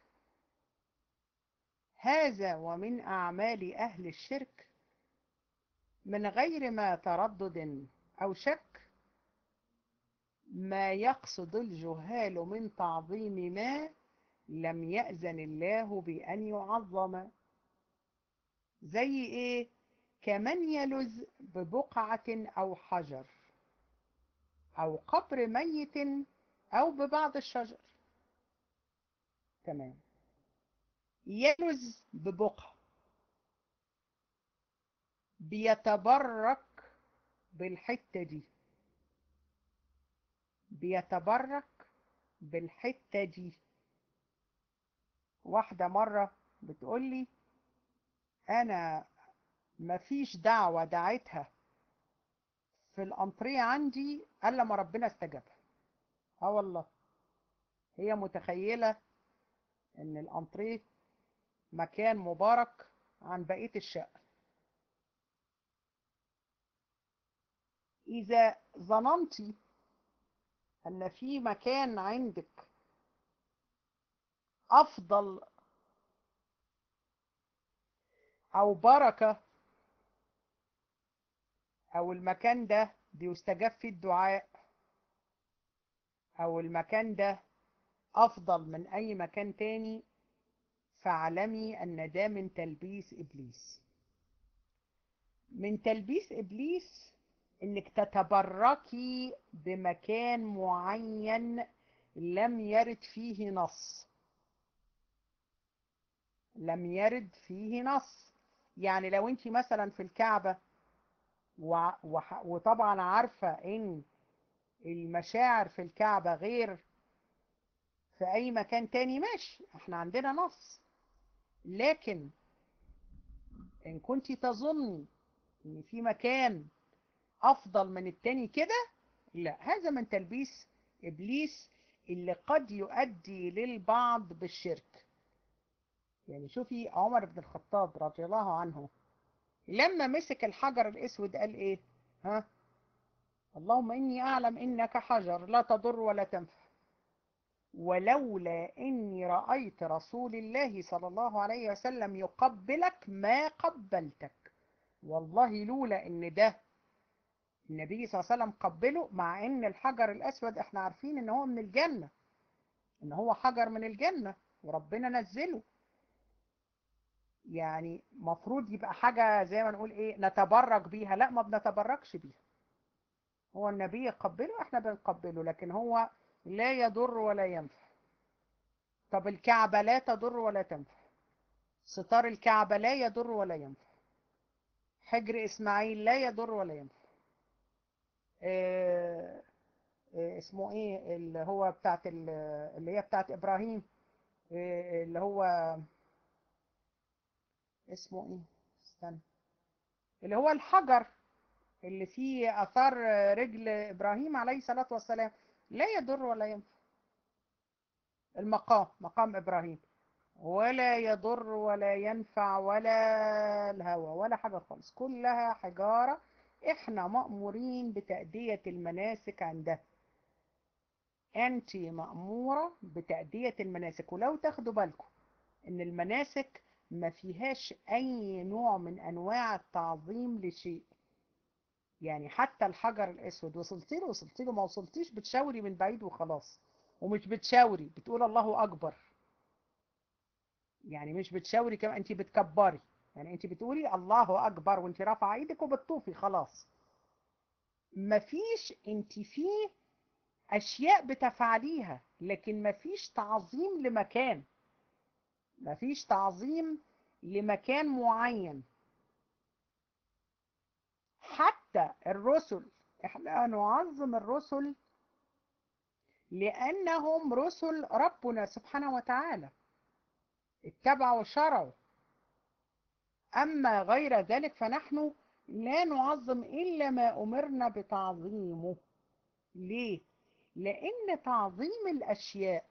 هذا ومن اعمال اهل الشرك من غير ما تردد او شك ما يقصد الجهال من تعظيم ما لم يأذن الله بأن يعظم زي ايه كمن يلز ببقعة أو حجر أو قبر ميت أو ببعض الشجر تمام يلز ببقعة بيتبرك بالحتة دي بيتبرك بالحتة دي واحدة مرة بتقولي أنا مفيش دعوة دعيتها في الأنطرية عندي إلا ما ربنا استجابها اه والله هي متخيلة إن الأنطرية مكان مبارك عن بقية الشقة إذا ظننتي أن في مكان عندك أفضل أو بركة أو المكان ده بيستجاب فيه الدعاء أو المكان ده أفضل من أي مكان تاني فاعلمي أن ده من تلبيس إبليس من تلبيس إبليس إنك تتبركي بمكان معين لم يرد فيه نص لم يرد فيه نص يعني لو انت مثلا في الكعبة و... وح... وطبعا عارفة ان المشاعر في الكعبة غير في اي مكان تاني ماشي احنا عندنا نص لكن ان كنت تظني ان في مكان افضل من التاني كده لا هذا من تلبيس ابليس اللي قد يؤدي للبعض بالشرك يعني شوفي عمر بن الخطاب رضي الله عنه لما مسك الحجر الاسود قال ايه ها اللهم اني اعلم انك حجر لا تضر ولا تنفع ولولا اني رايت رسول الله صلى الله عليه وسلم يقبلك ما قبلتك والله لولا ان ده النبي صلى الله عليه وسلم قبله مع ان الحجر الاسود احنا عارفين ان هو من الجنه ان هو حجر من الجنه وربنا نزله يعني مفروض يبقى حاجة زي ما نقول ايه نتبرك بيها لا ما بنتبركش بيها هو النبي يقبله احنا بنقبله لكن هو لا يضر ولا ينفع طب الكعبة لا تضر ولا تنفع ستار الكعبة لا يضر ولا ينفع حجر اسماعيل لا يضر ولا ينفع اه اه اسمه ايه اللي هو بتاعت اللي هي بتاعت ابراهيم اه اللي هو اسمه ايه استنى اللي هو الحجر اللي فيه اثار رجل ابراهيم عليه الصلاه والسلام لا يضر ولا ينفع المقام مقام ابراهيم ولا يضر ولا ينفع ولا الهوى ولا حاجة خالص كلها حجارة احنا مأمورين بتأدية المناسك عندها انت مأمورة بتأدية المناسك ولو تاخدوا بالكم ان المناسك ما فيهاش اي نوع من انواع التعظيم لشيء يعني حتى الحجر الاسود وصلتي له وصلتي له ما وصلتيش بتشاوري من بعيد وخلاص ومش بتشاوري بتقول الله اكبر يعني مش بتشاوري كمان انت بتكبري يعني انت بتقولي الله اكبر وانت رافعه ايدك وبتطوفي خلاص مفيش انت فيه اشياء بتفعليها لكن مفيش تعظيم لمكان مفيش تعظيم لمكان معين حتى الرسل احنا نعظم الرسل لانهم رسل ربنا سبحانه وتعالى اتبعوا وشرعوا أما غير ذلك فنحن لا نعظم إلا ما أمرنا بتعظيمه ليه؟ لأن تعظيم الأشياء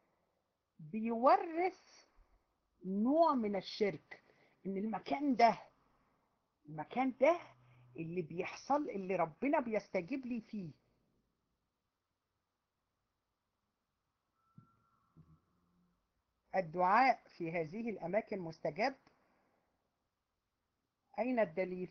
بيورث نوع من الشرك إن المكان ده المكان ده اللي بيحصل اللي ربنا بيستجيب لي فيه الدعاء في هذه الأماكن مستجاب أين الدليل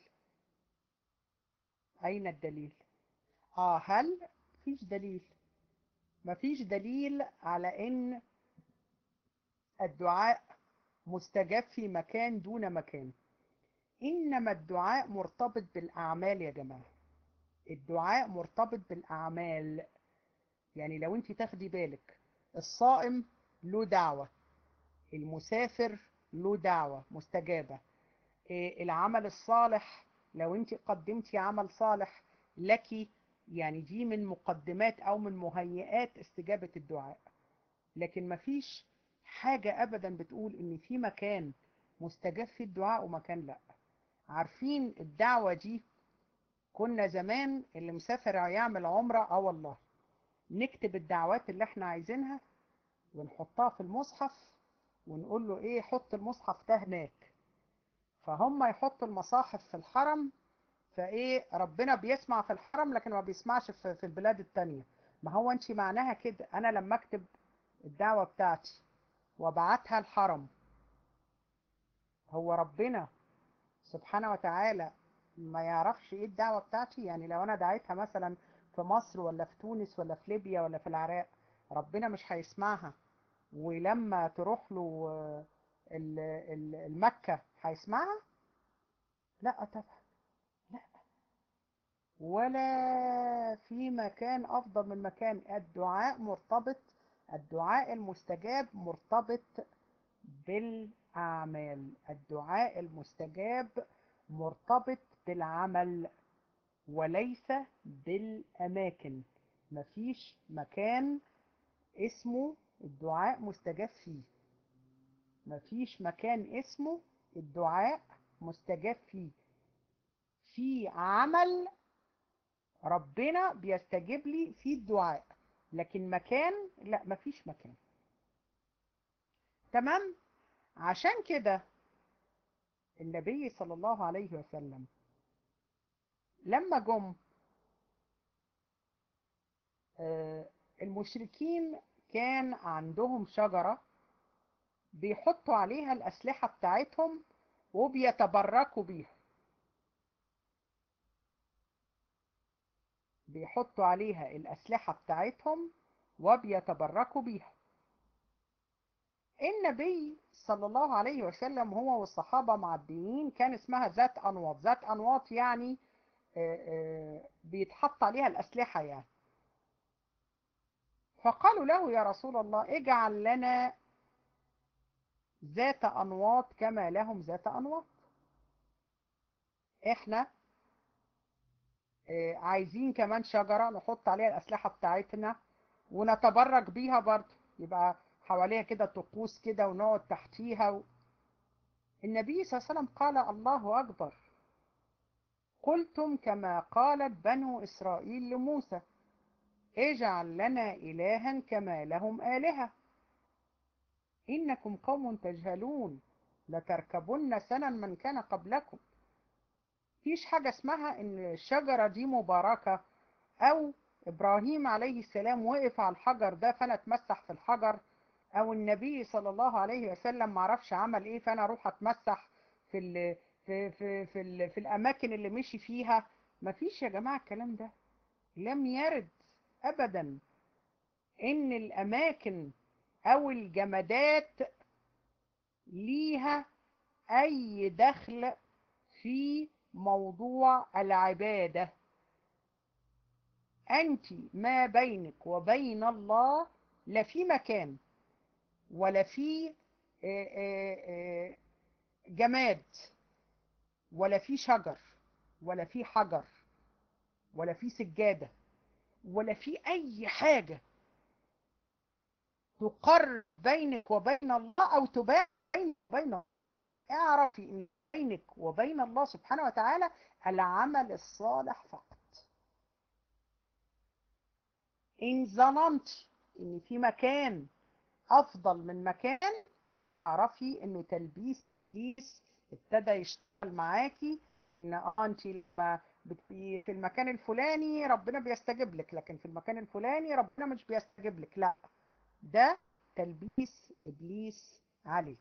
أين الدليل آه هل فيش دليل مفيش دليل على إن الدعاء مستجاب في مكان دون مكان إنما الدعاء مرتبط بالأعمال يا جماعة الدعاء مرتبط بالأعمال يعني لو انت تاخدي بالك الصائم له دعوة المسافر له دعوة مستجابة العمل الصالح لو انت قدمتي عمل صالح لك يعني دي من مقدمات او من مهيئات استجابة الدعاء لكن مفيش حاجة ابدا بتقول ان في مكان مستجاب في الدعاء ومكان لا عارفين الدعوة دي كنا زمان اللي مسافر يعمل عمرة اه والله نكتب الدعوات اللي احنا عايزينها ونحطها في المصحف ونقول له ايه حط المصحف ده هناك فهم يحطوا المصاحف في الحرم فايه ربنا بيسمع في الحرم لكن ما بيسمعش في, في البلاد التانية ما هو انت معناها كده انا لما اكتب الدعوة بتاعتي وابعتها الحرم هو ربنا سبحانه وتعالى ما يعرفش ايه الدعوة بتاعتي يعني لو انا دعيتها مثلا في مصر ولا في تونس ولا في ليبيا ولا في العراق ربنا مش هيسمعها ولما تروح له المكة هيسمعها لا طبعا لا ولا في مكان افضل من مكان الدعاء مرتبط الدعاء المستجاب مرتبط بالاعمال الدعاء المستجاب مرتبط بالعمل وليس بالاماكن مفيش مكان اسمه الدعاء مستجاب فيه مفيش مكان اسمه الدعاء مستجاب فيه في عمل ربنا بيستجيب لي في الدعاء لكن مكان لا مفيش مكان تمام عشان كده النبي صلى الله عليه وسلم لما جم المشركين كان عندهم شجرة بيحطوا عليها الأسلحة بتاعتهم وبيتبركوا بيها بيحطوا عليها الأسلحة بتاعتهم وبيتبركوا بيها النبي صلى الله عليه وسلم هو والصحابة معديين كان اسمها ذات أنواط ذات أنواط يعني بيتحط عليها الأسلحة يعني فقالوا له يا رسول الله اجعل لنا ذات أنواط كما لهم ذات أنواط احنا عايزين كمان شجرة نحط عليها الأسلحة بتاعتنا ونتبرك بيها برضه يبقى حواليها كده طقوس كده ونقعد تحتيها و... النبي صلى الله عليه وسلم قال الله أكبر قلتم كما قالت بنو إسرائيل لموسى اجعل لنا إلها كما لهم آلهة إنكم قوم تجهلون لتركبن سنن من كان قبلكم فيش حاجة اسمها إن الشجرة دي مباركة أو إبراهيم عليه السلام وقف على الحجر ده فأنا اتمسح في الحجر أو النبي صلى الله عليه وسلم معرفش عمل إيه فأنا أروح أتمسح في ال في في في, ال في الأماكن اللي مشي فيها مفيش يا جماعة الكلام ده لم يرد أبدا إن الأماكن أو الجمادات ليها أي دخل في موضوع العبادة أنت ما بينك وبين الله لا في مكان ولا في جماد ولا في شجر ولا في حجر ولا في سجادة ولا في أي حاجة تقر بينك وبين الله أو تبين بين الله اعرفي ان بينك وبين الله سبحانه وتعالى العمل الصالح فقط إن ظننت إن في مكان أفضل من مكان اعرفي إنه تلبيس إبليس ابتدى يشتغل معاكي إن آه أنت لما في المكان الفلاني ربنا بيستجيب لك لكن في المكان الفلاني ربنا مش بيستجيب لك لا ده تلبيس إبليس عليك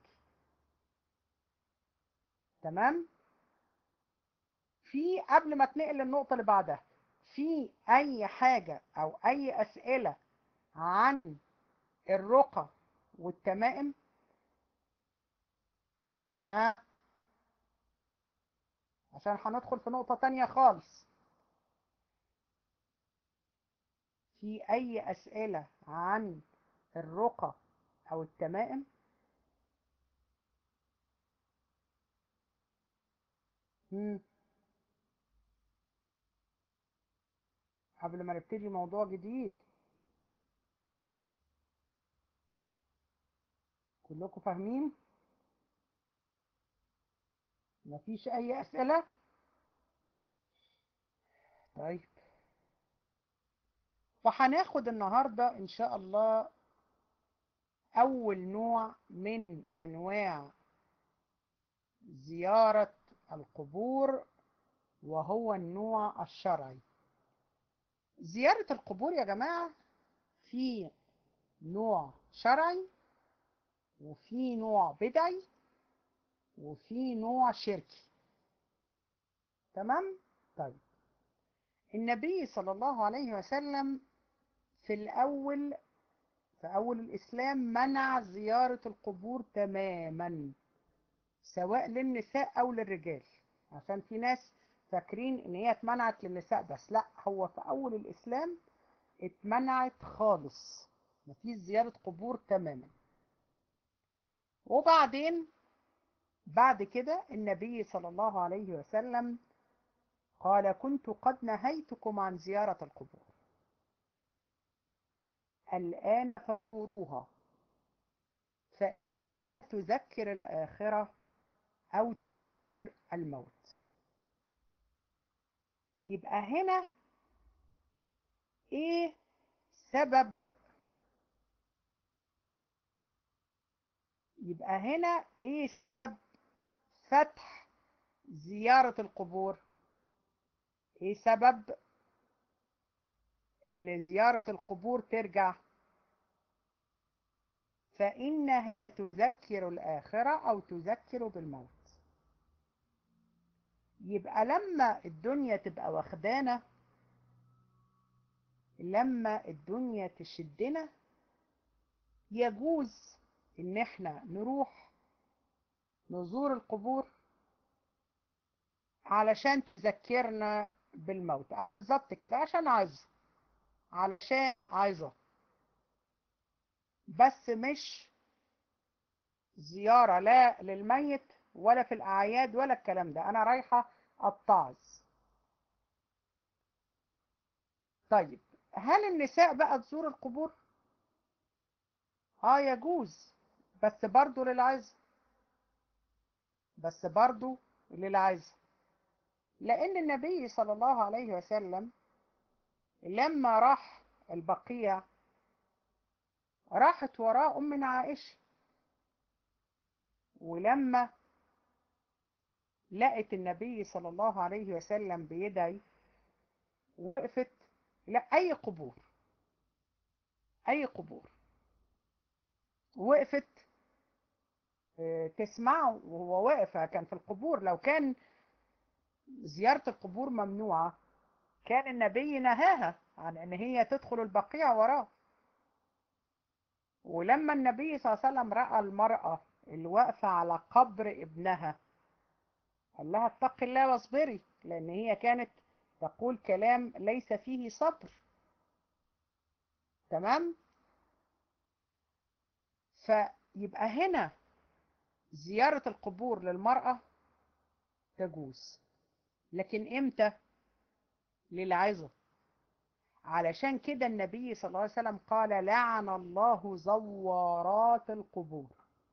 تمام في قبل ما تنقل النقطة اللي بعدها في أي حاجة أو أي أسئلة عن الرقى والتمائم آه. عشان هندخل في نقطة تانية خالص في أي أسئلة عن الرقى أو التمائم مم. قبل ما نبتدي موضوع جديد كلكم فاهمين مفيش أي أسئلة طيب وهناخد النهاردة إن شاء الله أول نوع من أنواع زيارة القبور وهو النوع الشرعي زيارة القبور يا جماعة في نوع شرعي وفي نوع بدعي وفي نوع شركي تمام طيب النبي صلى الله عليه وسلم في الأول في أول الإسلام منع زيارة القبور تماما سواء للنساء أو للرجال عشان في ناس فاكرين إن هي اتمنعت للنساء بس لا هو في أول الإسلام اتمنعت خالص مفيش زيارة قبور تماما وبعدين بعد كده النبي صلى الله عليه وسلم قال كنت قد نهيتكم عن زيارة القبور الآن فزوروها فتذكر الآخرة أو الموت يبقى هنا إيه سبب يبقى هنا إيه سبب فتح زيارة القبور إيه سبب لزيارة القبور ترجع فإنها تذكر الآخرة أو تذكر بالموت يبقى لما الدنيا تبقى واخدانا لما الدنيا تشدنا يجوز ان احنا نروح نزور القبور علشان تذكرنا بالموت بالظبط كده عشان عايزه علشان عايزه بس مش زيارة لا للميت ولا في الأعياد ولا الكلام ده أنا رايحة أتعظ طيب هل النساء بقى تزور القبور؟ اه يجوز بس برضو للعزة بس برضو للعزة لأن النبي صلى الله عليه وسلم لما راح البقيع راحت وراه أمنا عائشة ولما لقت النبي صلى الله عليه وسلم بيدعي وقفت لا أي قبور أي قبور وقفت تسمعه وهو واقف كان في القبور لو كان زيارة القبور ممنوعة كان النبي نهاها عن ان هي تدخل البقيع وراه ولما النبي صلى الله عليه وسلم رأى المرأة اللي واقفة على قبر ابنها قال لها اتق الله واصبري لان هي كانت تقول كلام ليس فيه صبر تمام فيبقى هنا زيارة القبور للمرأة تجوز لكن امتى للعظة علشان كده النبي صلى الله عليه وسلم قال لعن الله زوارات القبور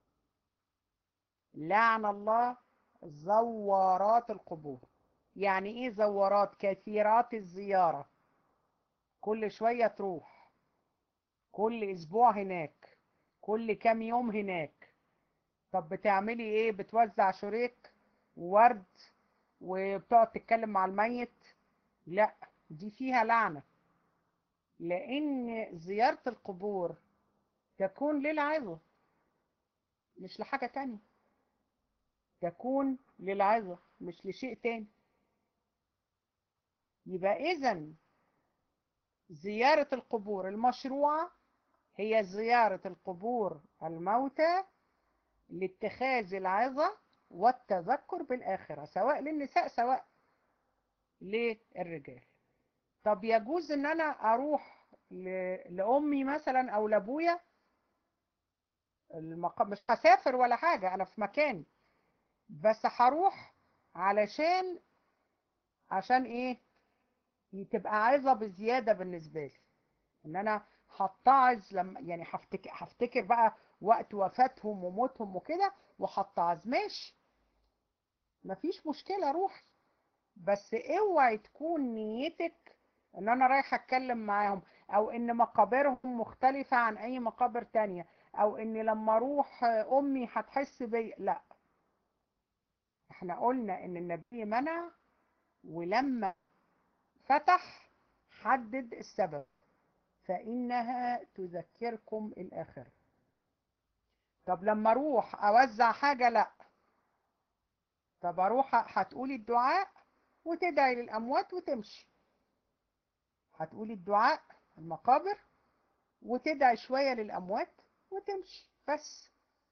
لعن الله زوارات القبور يعني ايه زوارات كثيرات الزيارة كل شوية تروح كل اسبوع هناك كل كام يوم هناك طب بتعملي ايه بتوزع شريك وورد وبتقعد تتكلم مع الميت لا دي فيها لعنة لان زيارة القبور تكون للعظة مش لحاجة تانية تكون للعظة مش لشيء تاني يبقى اذا زيارة القبور المشروعة هي زيارة القبور الموتى لاتخاذ العظة والتذكر بالآخرة سواء للنساء سواء للرجال طب يجوز ان انا اروح لامي مثلا او لابويا المق... مش هسافر ولا حاجة انا في مكاني بس هروح علشان عشان ايه تبقى عظة بزيادة بالنسبة لي ان انا هتعظ لما يعني هفتكر هفتكر بقى وقت وفاتهم وموتهم وكده وهتعظ ماشي مفيش مشكلة روح بس اوعي تكون نيتك ان انا رايح اتكلم معاهم او ان مقابرهم مختلفة عن اي مقابر تانية او ان لما اروح امي هتحس بي لا احنا قلنا ان النبي منع ولما فتح حدد السبب فإنها تذكركم الآخرة طب لما أروح أوزع حاجة لا طب أروح هتقولي الدعاء وتدعي للأموات وتمشي هتقولي الدعاء المقابر وتدعي شوية للأموات وتمشي بس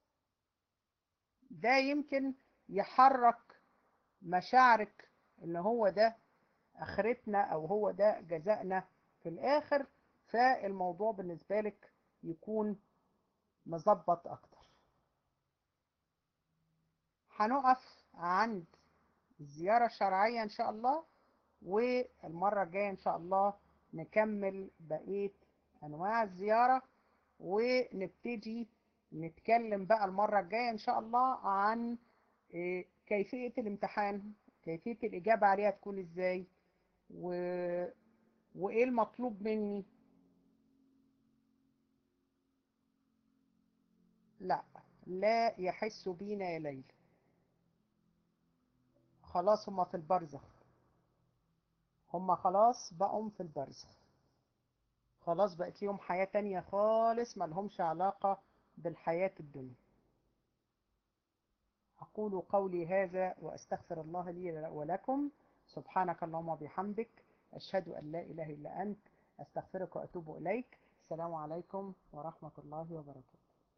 ده يمكن يحرك مشاعرك ان هو ده اخرتنا او هو ده جزائنا في الاخر فالموضوع بالنسبة لك يكون مظبط اكتر هنقف عند الزيارة الشرعية ان شاء الله والمرة الجاية ان شاء الله نكمل بقية انواع الزيارة ونبتدي نتكلم بقى المرة الجاية ان شاء الله عن كيفية الامتحان كيفية الإجابة عليها تكون إزاي و... وإيه المطلوب مني لا لا يحس بينا يا ليلى خلاص هما في البرزخ هما خلاص بقوا في البرزخ خلاص بقت ليهم حياة تانية خالص ملهمش علاقة بالحياة الدنيا أقول قولي هذا وأستغفر الله لي ولكم سبحانك اللهم وبحمدك أشهد أن لا إله إلا أنت أستغفرك وأتوب إليك السلام عليكم ورحمة الله وبركاته